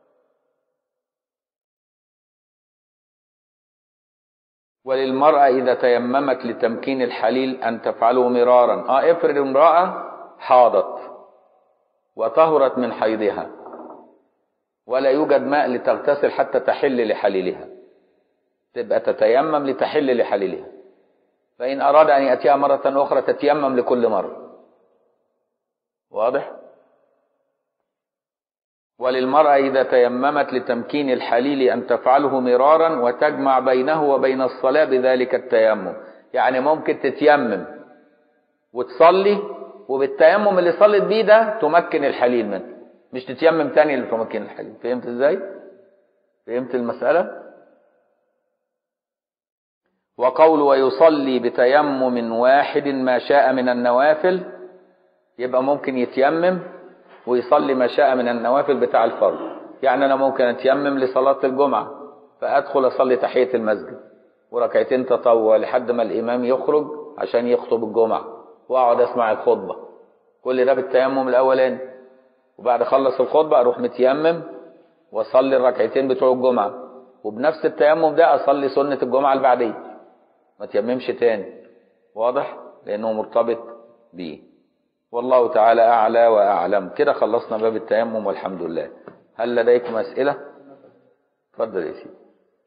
وللمرأة إذا تيممت لتمكين الحليل أن تفعله مرارا آه افرض امرأة حاضت وطهرت من حيضها ولا يوجد ماء لتغتسل حتى تحل لحليلها تبقى تتيمم لتحل لحليلها فإن أراد أن يأتيها مرة أخرى تتيمم لكل مرة واضح؟ وللمرأة إذا تيممت لتمكين الحليل أن تفعله مرارا وتجمع بينه وبين الصلاة بذلك التيمم يعني ممكن تتيمم وتصلي وبالتيمم اللي صلت بيه ده تمكن الحليل منه مش تتيمم تاني اللي تمكن الحليل فهمت ازاي فهمت المسألة وقول ويصلي بتيمم واحد ما شاء من النوافل يبقى ممكن يتيمم ويصلي ما شاء من النوافل بتاع الفرض يعني انا ممكن اتيمم لصلاة الجمعة فادخل اصلي تحية المسجد وركعتين تطوع لحد ما الامام يخرج عشان يخطب الجمعة واقعد اسمع الخطبة كل ده بالتيمم الاولاني وبعد اخلص الخطبة اروح متيمم واصلي الركعتين بتوع الجمعة وبنفس التيمم ده اصلي سنة الجمعة البعدية ما تيممش تاني واضح لانه مرتبط بيه والله تعالى أعلى وأعلم كده خلصنا باب التيمم والحمد لله هل لديكم أسئلة تفضل يا سيدي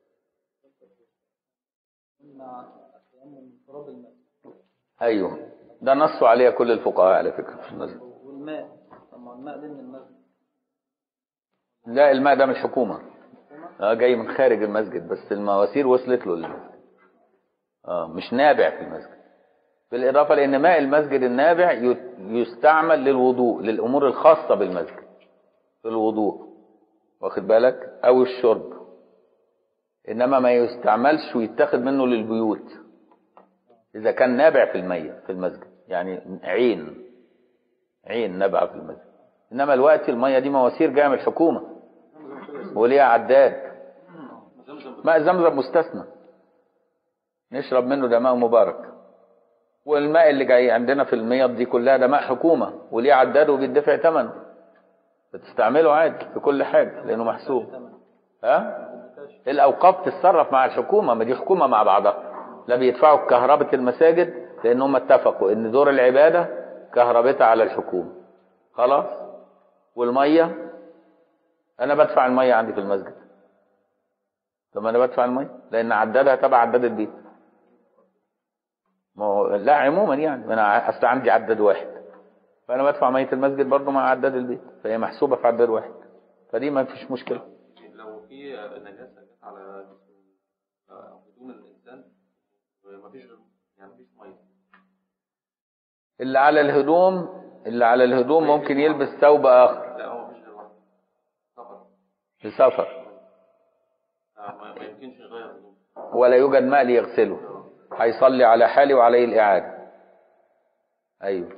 أيوه ده نصوا عليها كل الفقهاء على فكرة في المسجد والماء طب ما الماء ده من المسجد لا الماء ده من الحكومة اه جاي من خارج المسجد بس المواسير وصلت له للمسجد اه مش نابع في المسجد بالإضافة لأن ماء المسجد النابع يستعمل للوضوء للأمور الخاصة بالمسجد في الوضوء واخد بالك أو الشرب إنما ما يستعملش ويتاخد منه للبيوت إذا كان نابع في المية في المسجد يعني عين عين نابعة في المسجد إنما الوقت المية دي مواسير جاية من الحكومة وليها عداد ماء زمزم مستثنى نشرب منه ده ماء مبارك والماء اللي جاي عندنا في الميض دي كلها ده ماء حكومة وليه عداد وبيدفع ثمنه بتستعمله عادي في كل حاجة لأنه محسوب ها الأوقاف تتصرف مع الحكومة ما دي حكومة مع بعضها لا بيدفعوا كهرباء المساجد لأن هم اتفقوا إن دور العبادة كهربتها على الحكومة خلاص والمية أنا بدفع المية عندي في المسجد طب أنا بدفع المية لأن عدادها تبع عداد البيت ما هو لا عموما يعني انا اصل عندي عداد واحد فانا بدفع ميه المسجد برضه مع عداد البيت فهي محسوبه في عداد واحد فدي ما فيش مشكله لو في نجاسة جت على جسم أو هدوم الإنسان ومفيش غير يعني مفيش مية اللي على الهدوم اللي على الهدوم ممكن يلبس ثوب اخر لا هو مفيش غير واحد سفر في سفر آه، ما ما يمكنش يغير هدوم ولا يوجد ماء ليغسله هيصلي على حاله وعليه الاعاده ايوه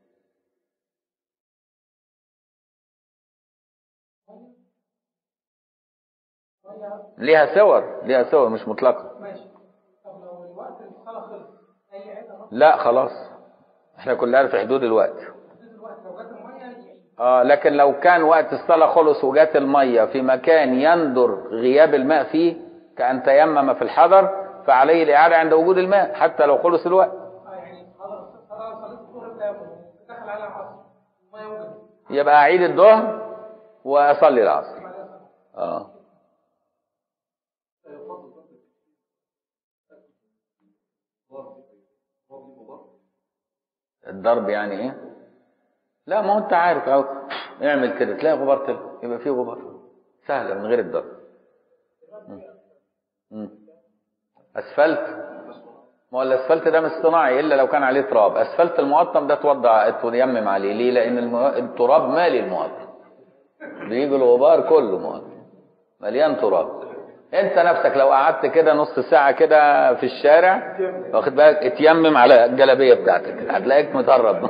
ليها صور ليها صور مش مطلقه ماشي طب لو الوقت الصلاة خلص أي عدة مصر لا خلاص احنا كلنا في حدود الوقت حدود الوقت لو جت المية يعيد اه لكن لو كان وقت الصلاة خلص وجات المية في مكان يندر غياب الماء فيه كأن تيمم في الحضر فعليه الإعادة عند وجود الماء حتى لو خلص الوقت اه يعني خلاص صلاة صليت الظهر التيمم دخل على العصر المية وجدت يبقى أعيد الظهر وأصلي العصر بعدها صلاة اه الضرب يعني ايه لا ما هو انت عارف اهو اعمل كده تلاقي غبار طلع يبقى فيه غبار سهله من غير الضرب مم. مم. اسفلت ما هو الاسفلت ده مش صناعي الا لو كان عليه تراب اسفلت المقطم ده توضع تيمم عليه ليه لان المو... التراب مالي المقطم بيجي الغبار كله مقطم مليان تراب انت نفسك لو قعدت كده نص ساعه كده في الشارع واخد بالك اتيمم على الجلابيه بتاعتك هتلاقيك مطرب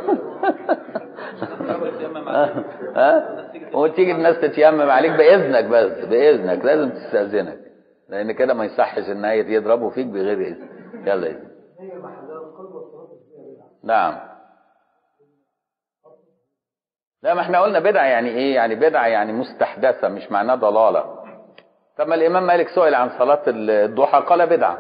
ها ها وتيجي الناس تتيمم عليك باذنك بس باذنك لازم تستاذنك لان كده ما يصحش ان هي يضربوا فيك بغير اذن يلا اذن نعم لا ما احنا قلنا بدعه يعني ايه يعني بدعه يعني مستحدثه مش معناه ضلاله طب ما الامام مالك سئل عن صلاه الضحى قال بدعه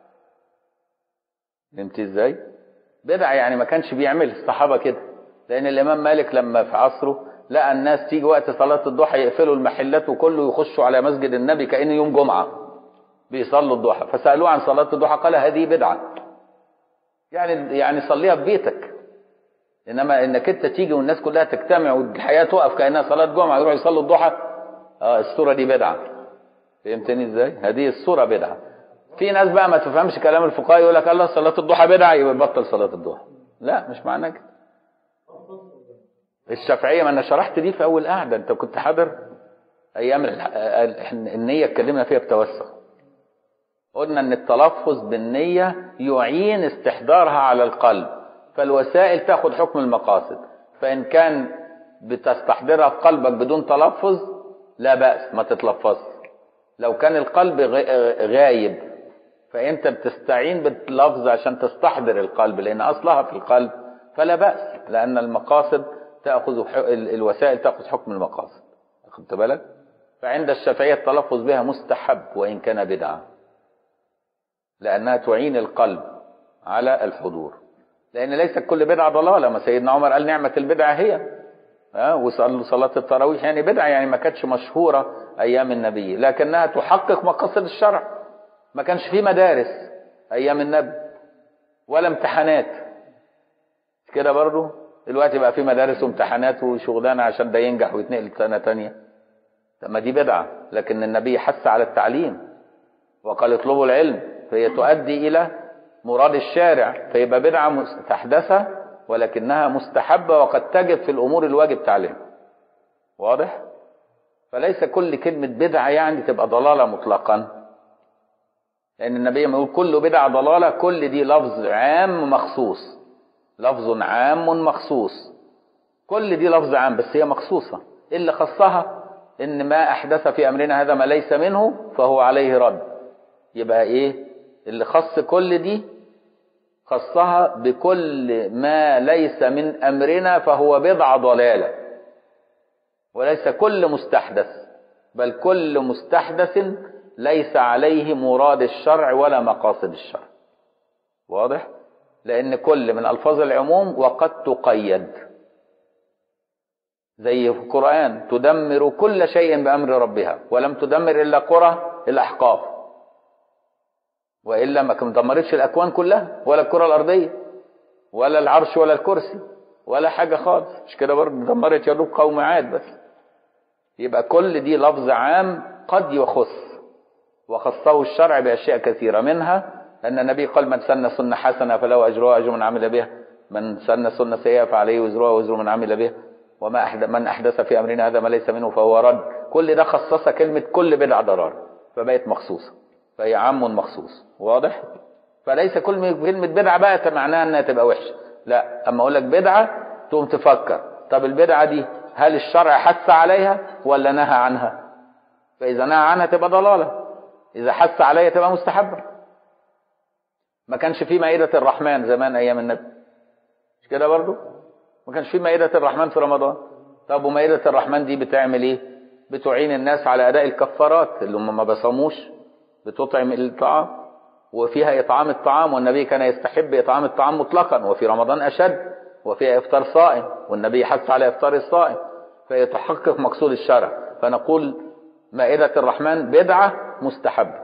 فهمت ازاي بدعه يعني ما كانش بيعمل الصحابه كده لان الامام مالك لما في عصره لقى الناس تيجي وقت صلاه الضحى يقفلوا المحلات وكله يخشوا على مسجد النبي كانه يوم جمعه بيصلوا الضحى فسالوه عن صلاه الضحى قال هذه بدعه يعني يعني صليها في بيتك انما انك انت تيجي والناس كلها تجتمع والحياه تقف كانها صلاه جمعه يروحوا يصلوا الضحى اه الصوره دي بدعه فهمتني ازاي هذه الصوره بدعه في ناس بقى ما تفهمش كلام الفقهاء يقول لك الله صلاه الضحى بدعه يبقى بطل صلاه الضحى لا مش معناه كده الشافعيه ما انا شرحت دي في اول قعده انت كنت حاضر ايام ال- ال- النيه اتكلمنا فيها بتوسع قلنا ان التلفظ بالنيه يعين استحضارها على القلب فالوسائل تاخذ حكم المقاصد فان كان بتستحضرها في قلبك بدون تلفظ لا باس ما تتلفظش لو كان القلب غ- غايب فانت بتستعين باللفظ عشان تستحضر القلب لان اصلها في القلب فلا باس لان المقاصد تاخذ ح- ال- الوسائل تاخذ حكم المقاصد خدت بالك فعند الشافعيه التلفظ بها مستحب وان كان بدعه لانها تعين القلب على الحضور لان ليست كل بدعه ضلاله ما سيدنا عمر قال نعمه البدعه هي ها وصلوا صلاه التراويح يعني بدعه يعني ما كانتش مشهوره ايام النبي لكنها تحقق مقاصد الشرع ما كانش في مدارس ايام النبي ولا امتحانات مش كده برضو دلوقتي بقى في مدارس وامتحانات وشغلانه عشان ده ينجح ويتنقل سنه تانية طب ما دي بدعه لكن النبي حث على التعليم وقال اطلبوا العلم فهي تؤدي الى مراد الشارع فيبقى بدعه مستحدثه ولكنها مستحبه وقد تجب في الامور الواجب تعليمها واضح فليس كل كلمه بدعه يعني تبقى ضلاله مطلقا لان النبي لما يقول كل بدعه ضلاله كل دي لفظ عام مخصوص لفظ عام مخصوص كل دي لفظ عام بس هي مخصوصه اللي خصها ان ما احدث في امرنا هذا ما ليس منه فهو عليه رد يبقى ايه اللي خص كل دي خصها بكل ما ليس من أمرنا فهو بضع ضلالة وليس كل مستحدث بل كل مستحدث ليس عليه مراد الشرع ولا مقاصد الشرع واضح لأن كل من ألفاظ العموم وقد تقيد زي في القرآن تدمر كل شيء بأمر ربها ولم تدمر إلا قرى الأحقاف وإلا ما كان دمرتش الأكوان كلها ولا الكرة الأرضية ولا العرش ولا الكرسي ولا حاجة خالص مش كده برضه دمرت يا دوب قوم عاد بس يبقى كل دي لفظ عام قد يخص وخصه الشرع بأشياء كثيرة منها أن النبي قال من سن سنة حسنة فله أجرها أجر من عمل بها من سن سنة سيئة فعليه وزرها وزر من عمل بها وما أحد من أحدث في أمرنا هذا ما ليس منه فهو رد كل ده خصص كلمة كل بدعة ضرار فبقت مخصوصة فهي عام مخصوص واضح فليس كل كلمة بدعة بقى معناها أنها تبقى وحشة لا أما أقول لك بدعة تقوم تفكر طب البدعة دي هل الشرع حث عليها ولا نهى عنها فإذا نهى عنها تبقى ضلالة إذا حث عليها تبقى مستحبة ما كانش في مائدة الرحمن زمان أيام النبي مش كده برضو ما كانش في مائدة الرحمن في رمضان طب ومائدة الرحمن دي بتعمل ايه بتعين الناس على أداء الكفارات اللي هم ما بصموش بتطعم الطعام وفيها إطعام الطعام والنبي كان يستحب إطعام الطعام مطلقا وفي رمضان أشد وفيها إفطار صائم والنبي حث على إفطار الصائم فيتحقق مقصود الشرع فنقول مائدة الرحمن بدعة مستحبة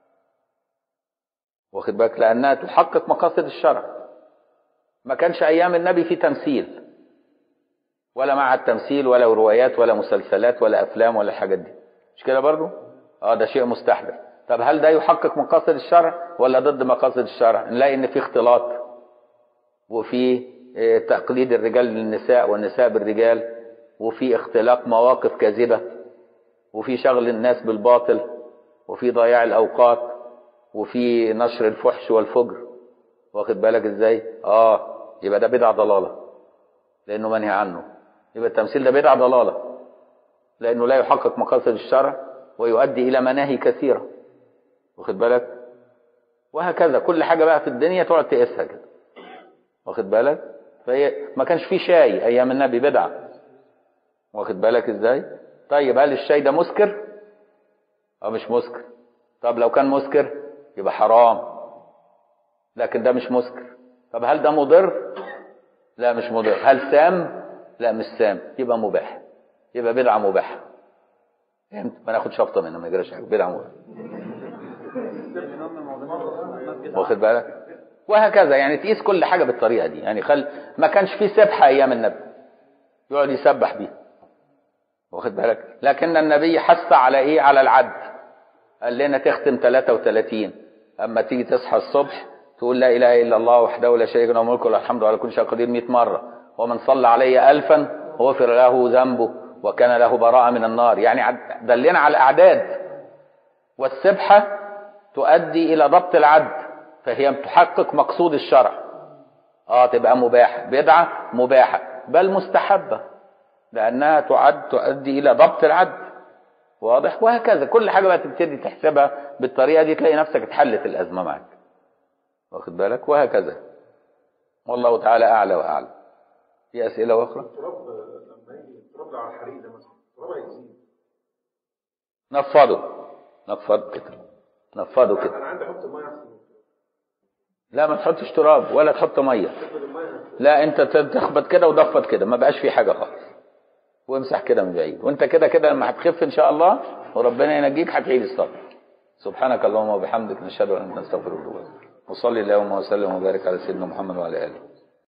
واخد بالك لأنها تحقق مقاصد الشرع ما كانش أيام النبي في تمثيل ولا مع التمثيل ولا روايات ولا مسلسلات ولا أفلام ولا الحاجات دي مش كده برضو اه ده شيء مستحدث طب هل ده يحقق مقاصد الشرع ولا ضد مقاصد الشرع نلاقي ان في اختلاط وفي اه تقليد الرجال للنساء والنساء بالرجال وفي اختلاق مواقف كاذبة وفي شغل الناس بالباطل وفي ضياع الأوقات وفي نشر الفحش والفجر واخد بالك ازاي اه يبقى ده بدعة ضلالة لأنه منهي عنه يبقى التمثيل ده بدعة ضلالة لأنه لا يحقق مقاصد الشرع ويؤدي إلى مناهي كثيرة واخد بالك وهكذا كل حاجة بقى في الدنيا تقعد تقيسها كده واخد بالك فهي ما كانش في شاي أيام النبي بدعة واخد بالك ازاي طيب هل الشاي ده مسكر أو مش مسكر طب لو كان مسكر يبقى حرام لكن ده مش مسكر طب هل ده مضر لا مش مضر هل سام لا مش سام يبقى مباح يبقى بدعة مباحة فهمت ما ناخد شفطة منه ما يجراش حاجة بدعة مباحة واخد بالك وهكذا يعني تقيس كل حاجة بالطريقة دي يعني خل ما كانش في سبحة أيام النبي يقعد يسبح بيه واخد بالك لكن النبي حث على ايه على العد قال لنا تختم 33 اما تيجي تصحى الصبح تقول لا اله الا الله وحده لا شريك له الملك وله الحمد على كل شيء قدير 100 مره ومن صلى علي ألفا غفر له ذنبه وكان له براءة من النار يعني دلنا على الأعداد والسبحة تؤدي إلى ضبط العد فهي تحقق مقصود الشرع اه تبقى مباحة بدعة مباحة بل مستحبة لأنها تعد تؤدي إلى ضبط العد واضح وهكذا كل حاجة بقى تبتدي تحسبها بالطريقة دي تلاقي نفسك اتحلت الأزمة معك واخد بالك وهكذا والله تعالى أعلى وأعلم في أسئلة أخرى التراب لما يجي التراب على الحريق ده مثلا التراب هيزيد نفضه نفضه كده نفضه كده انا عندي احط الميه احسن لا ما تحطش تراب ولا تحط ميه لا انت تخبط كده وضفط كده ما بقاش في حاجه خالص وامسح كده من بعيد وانت كده كده لما هتخف ان شاء الله وربنا ينجيك هتعيد الصلاه سبحانك اللهم وبحمدك نشهد ان لا اله الا انت نستغفرك ونتوب اليك وصلي اللهم وسلم وبارك على سيدنا محمد وعلى اله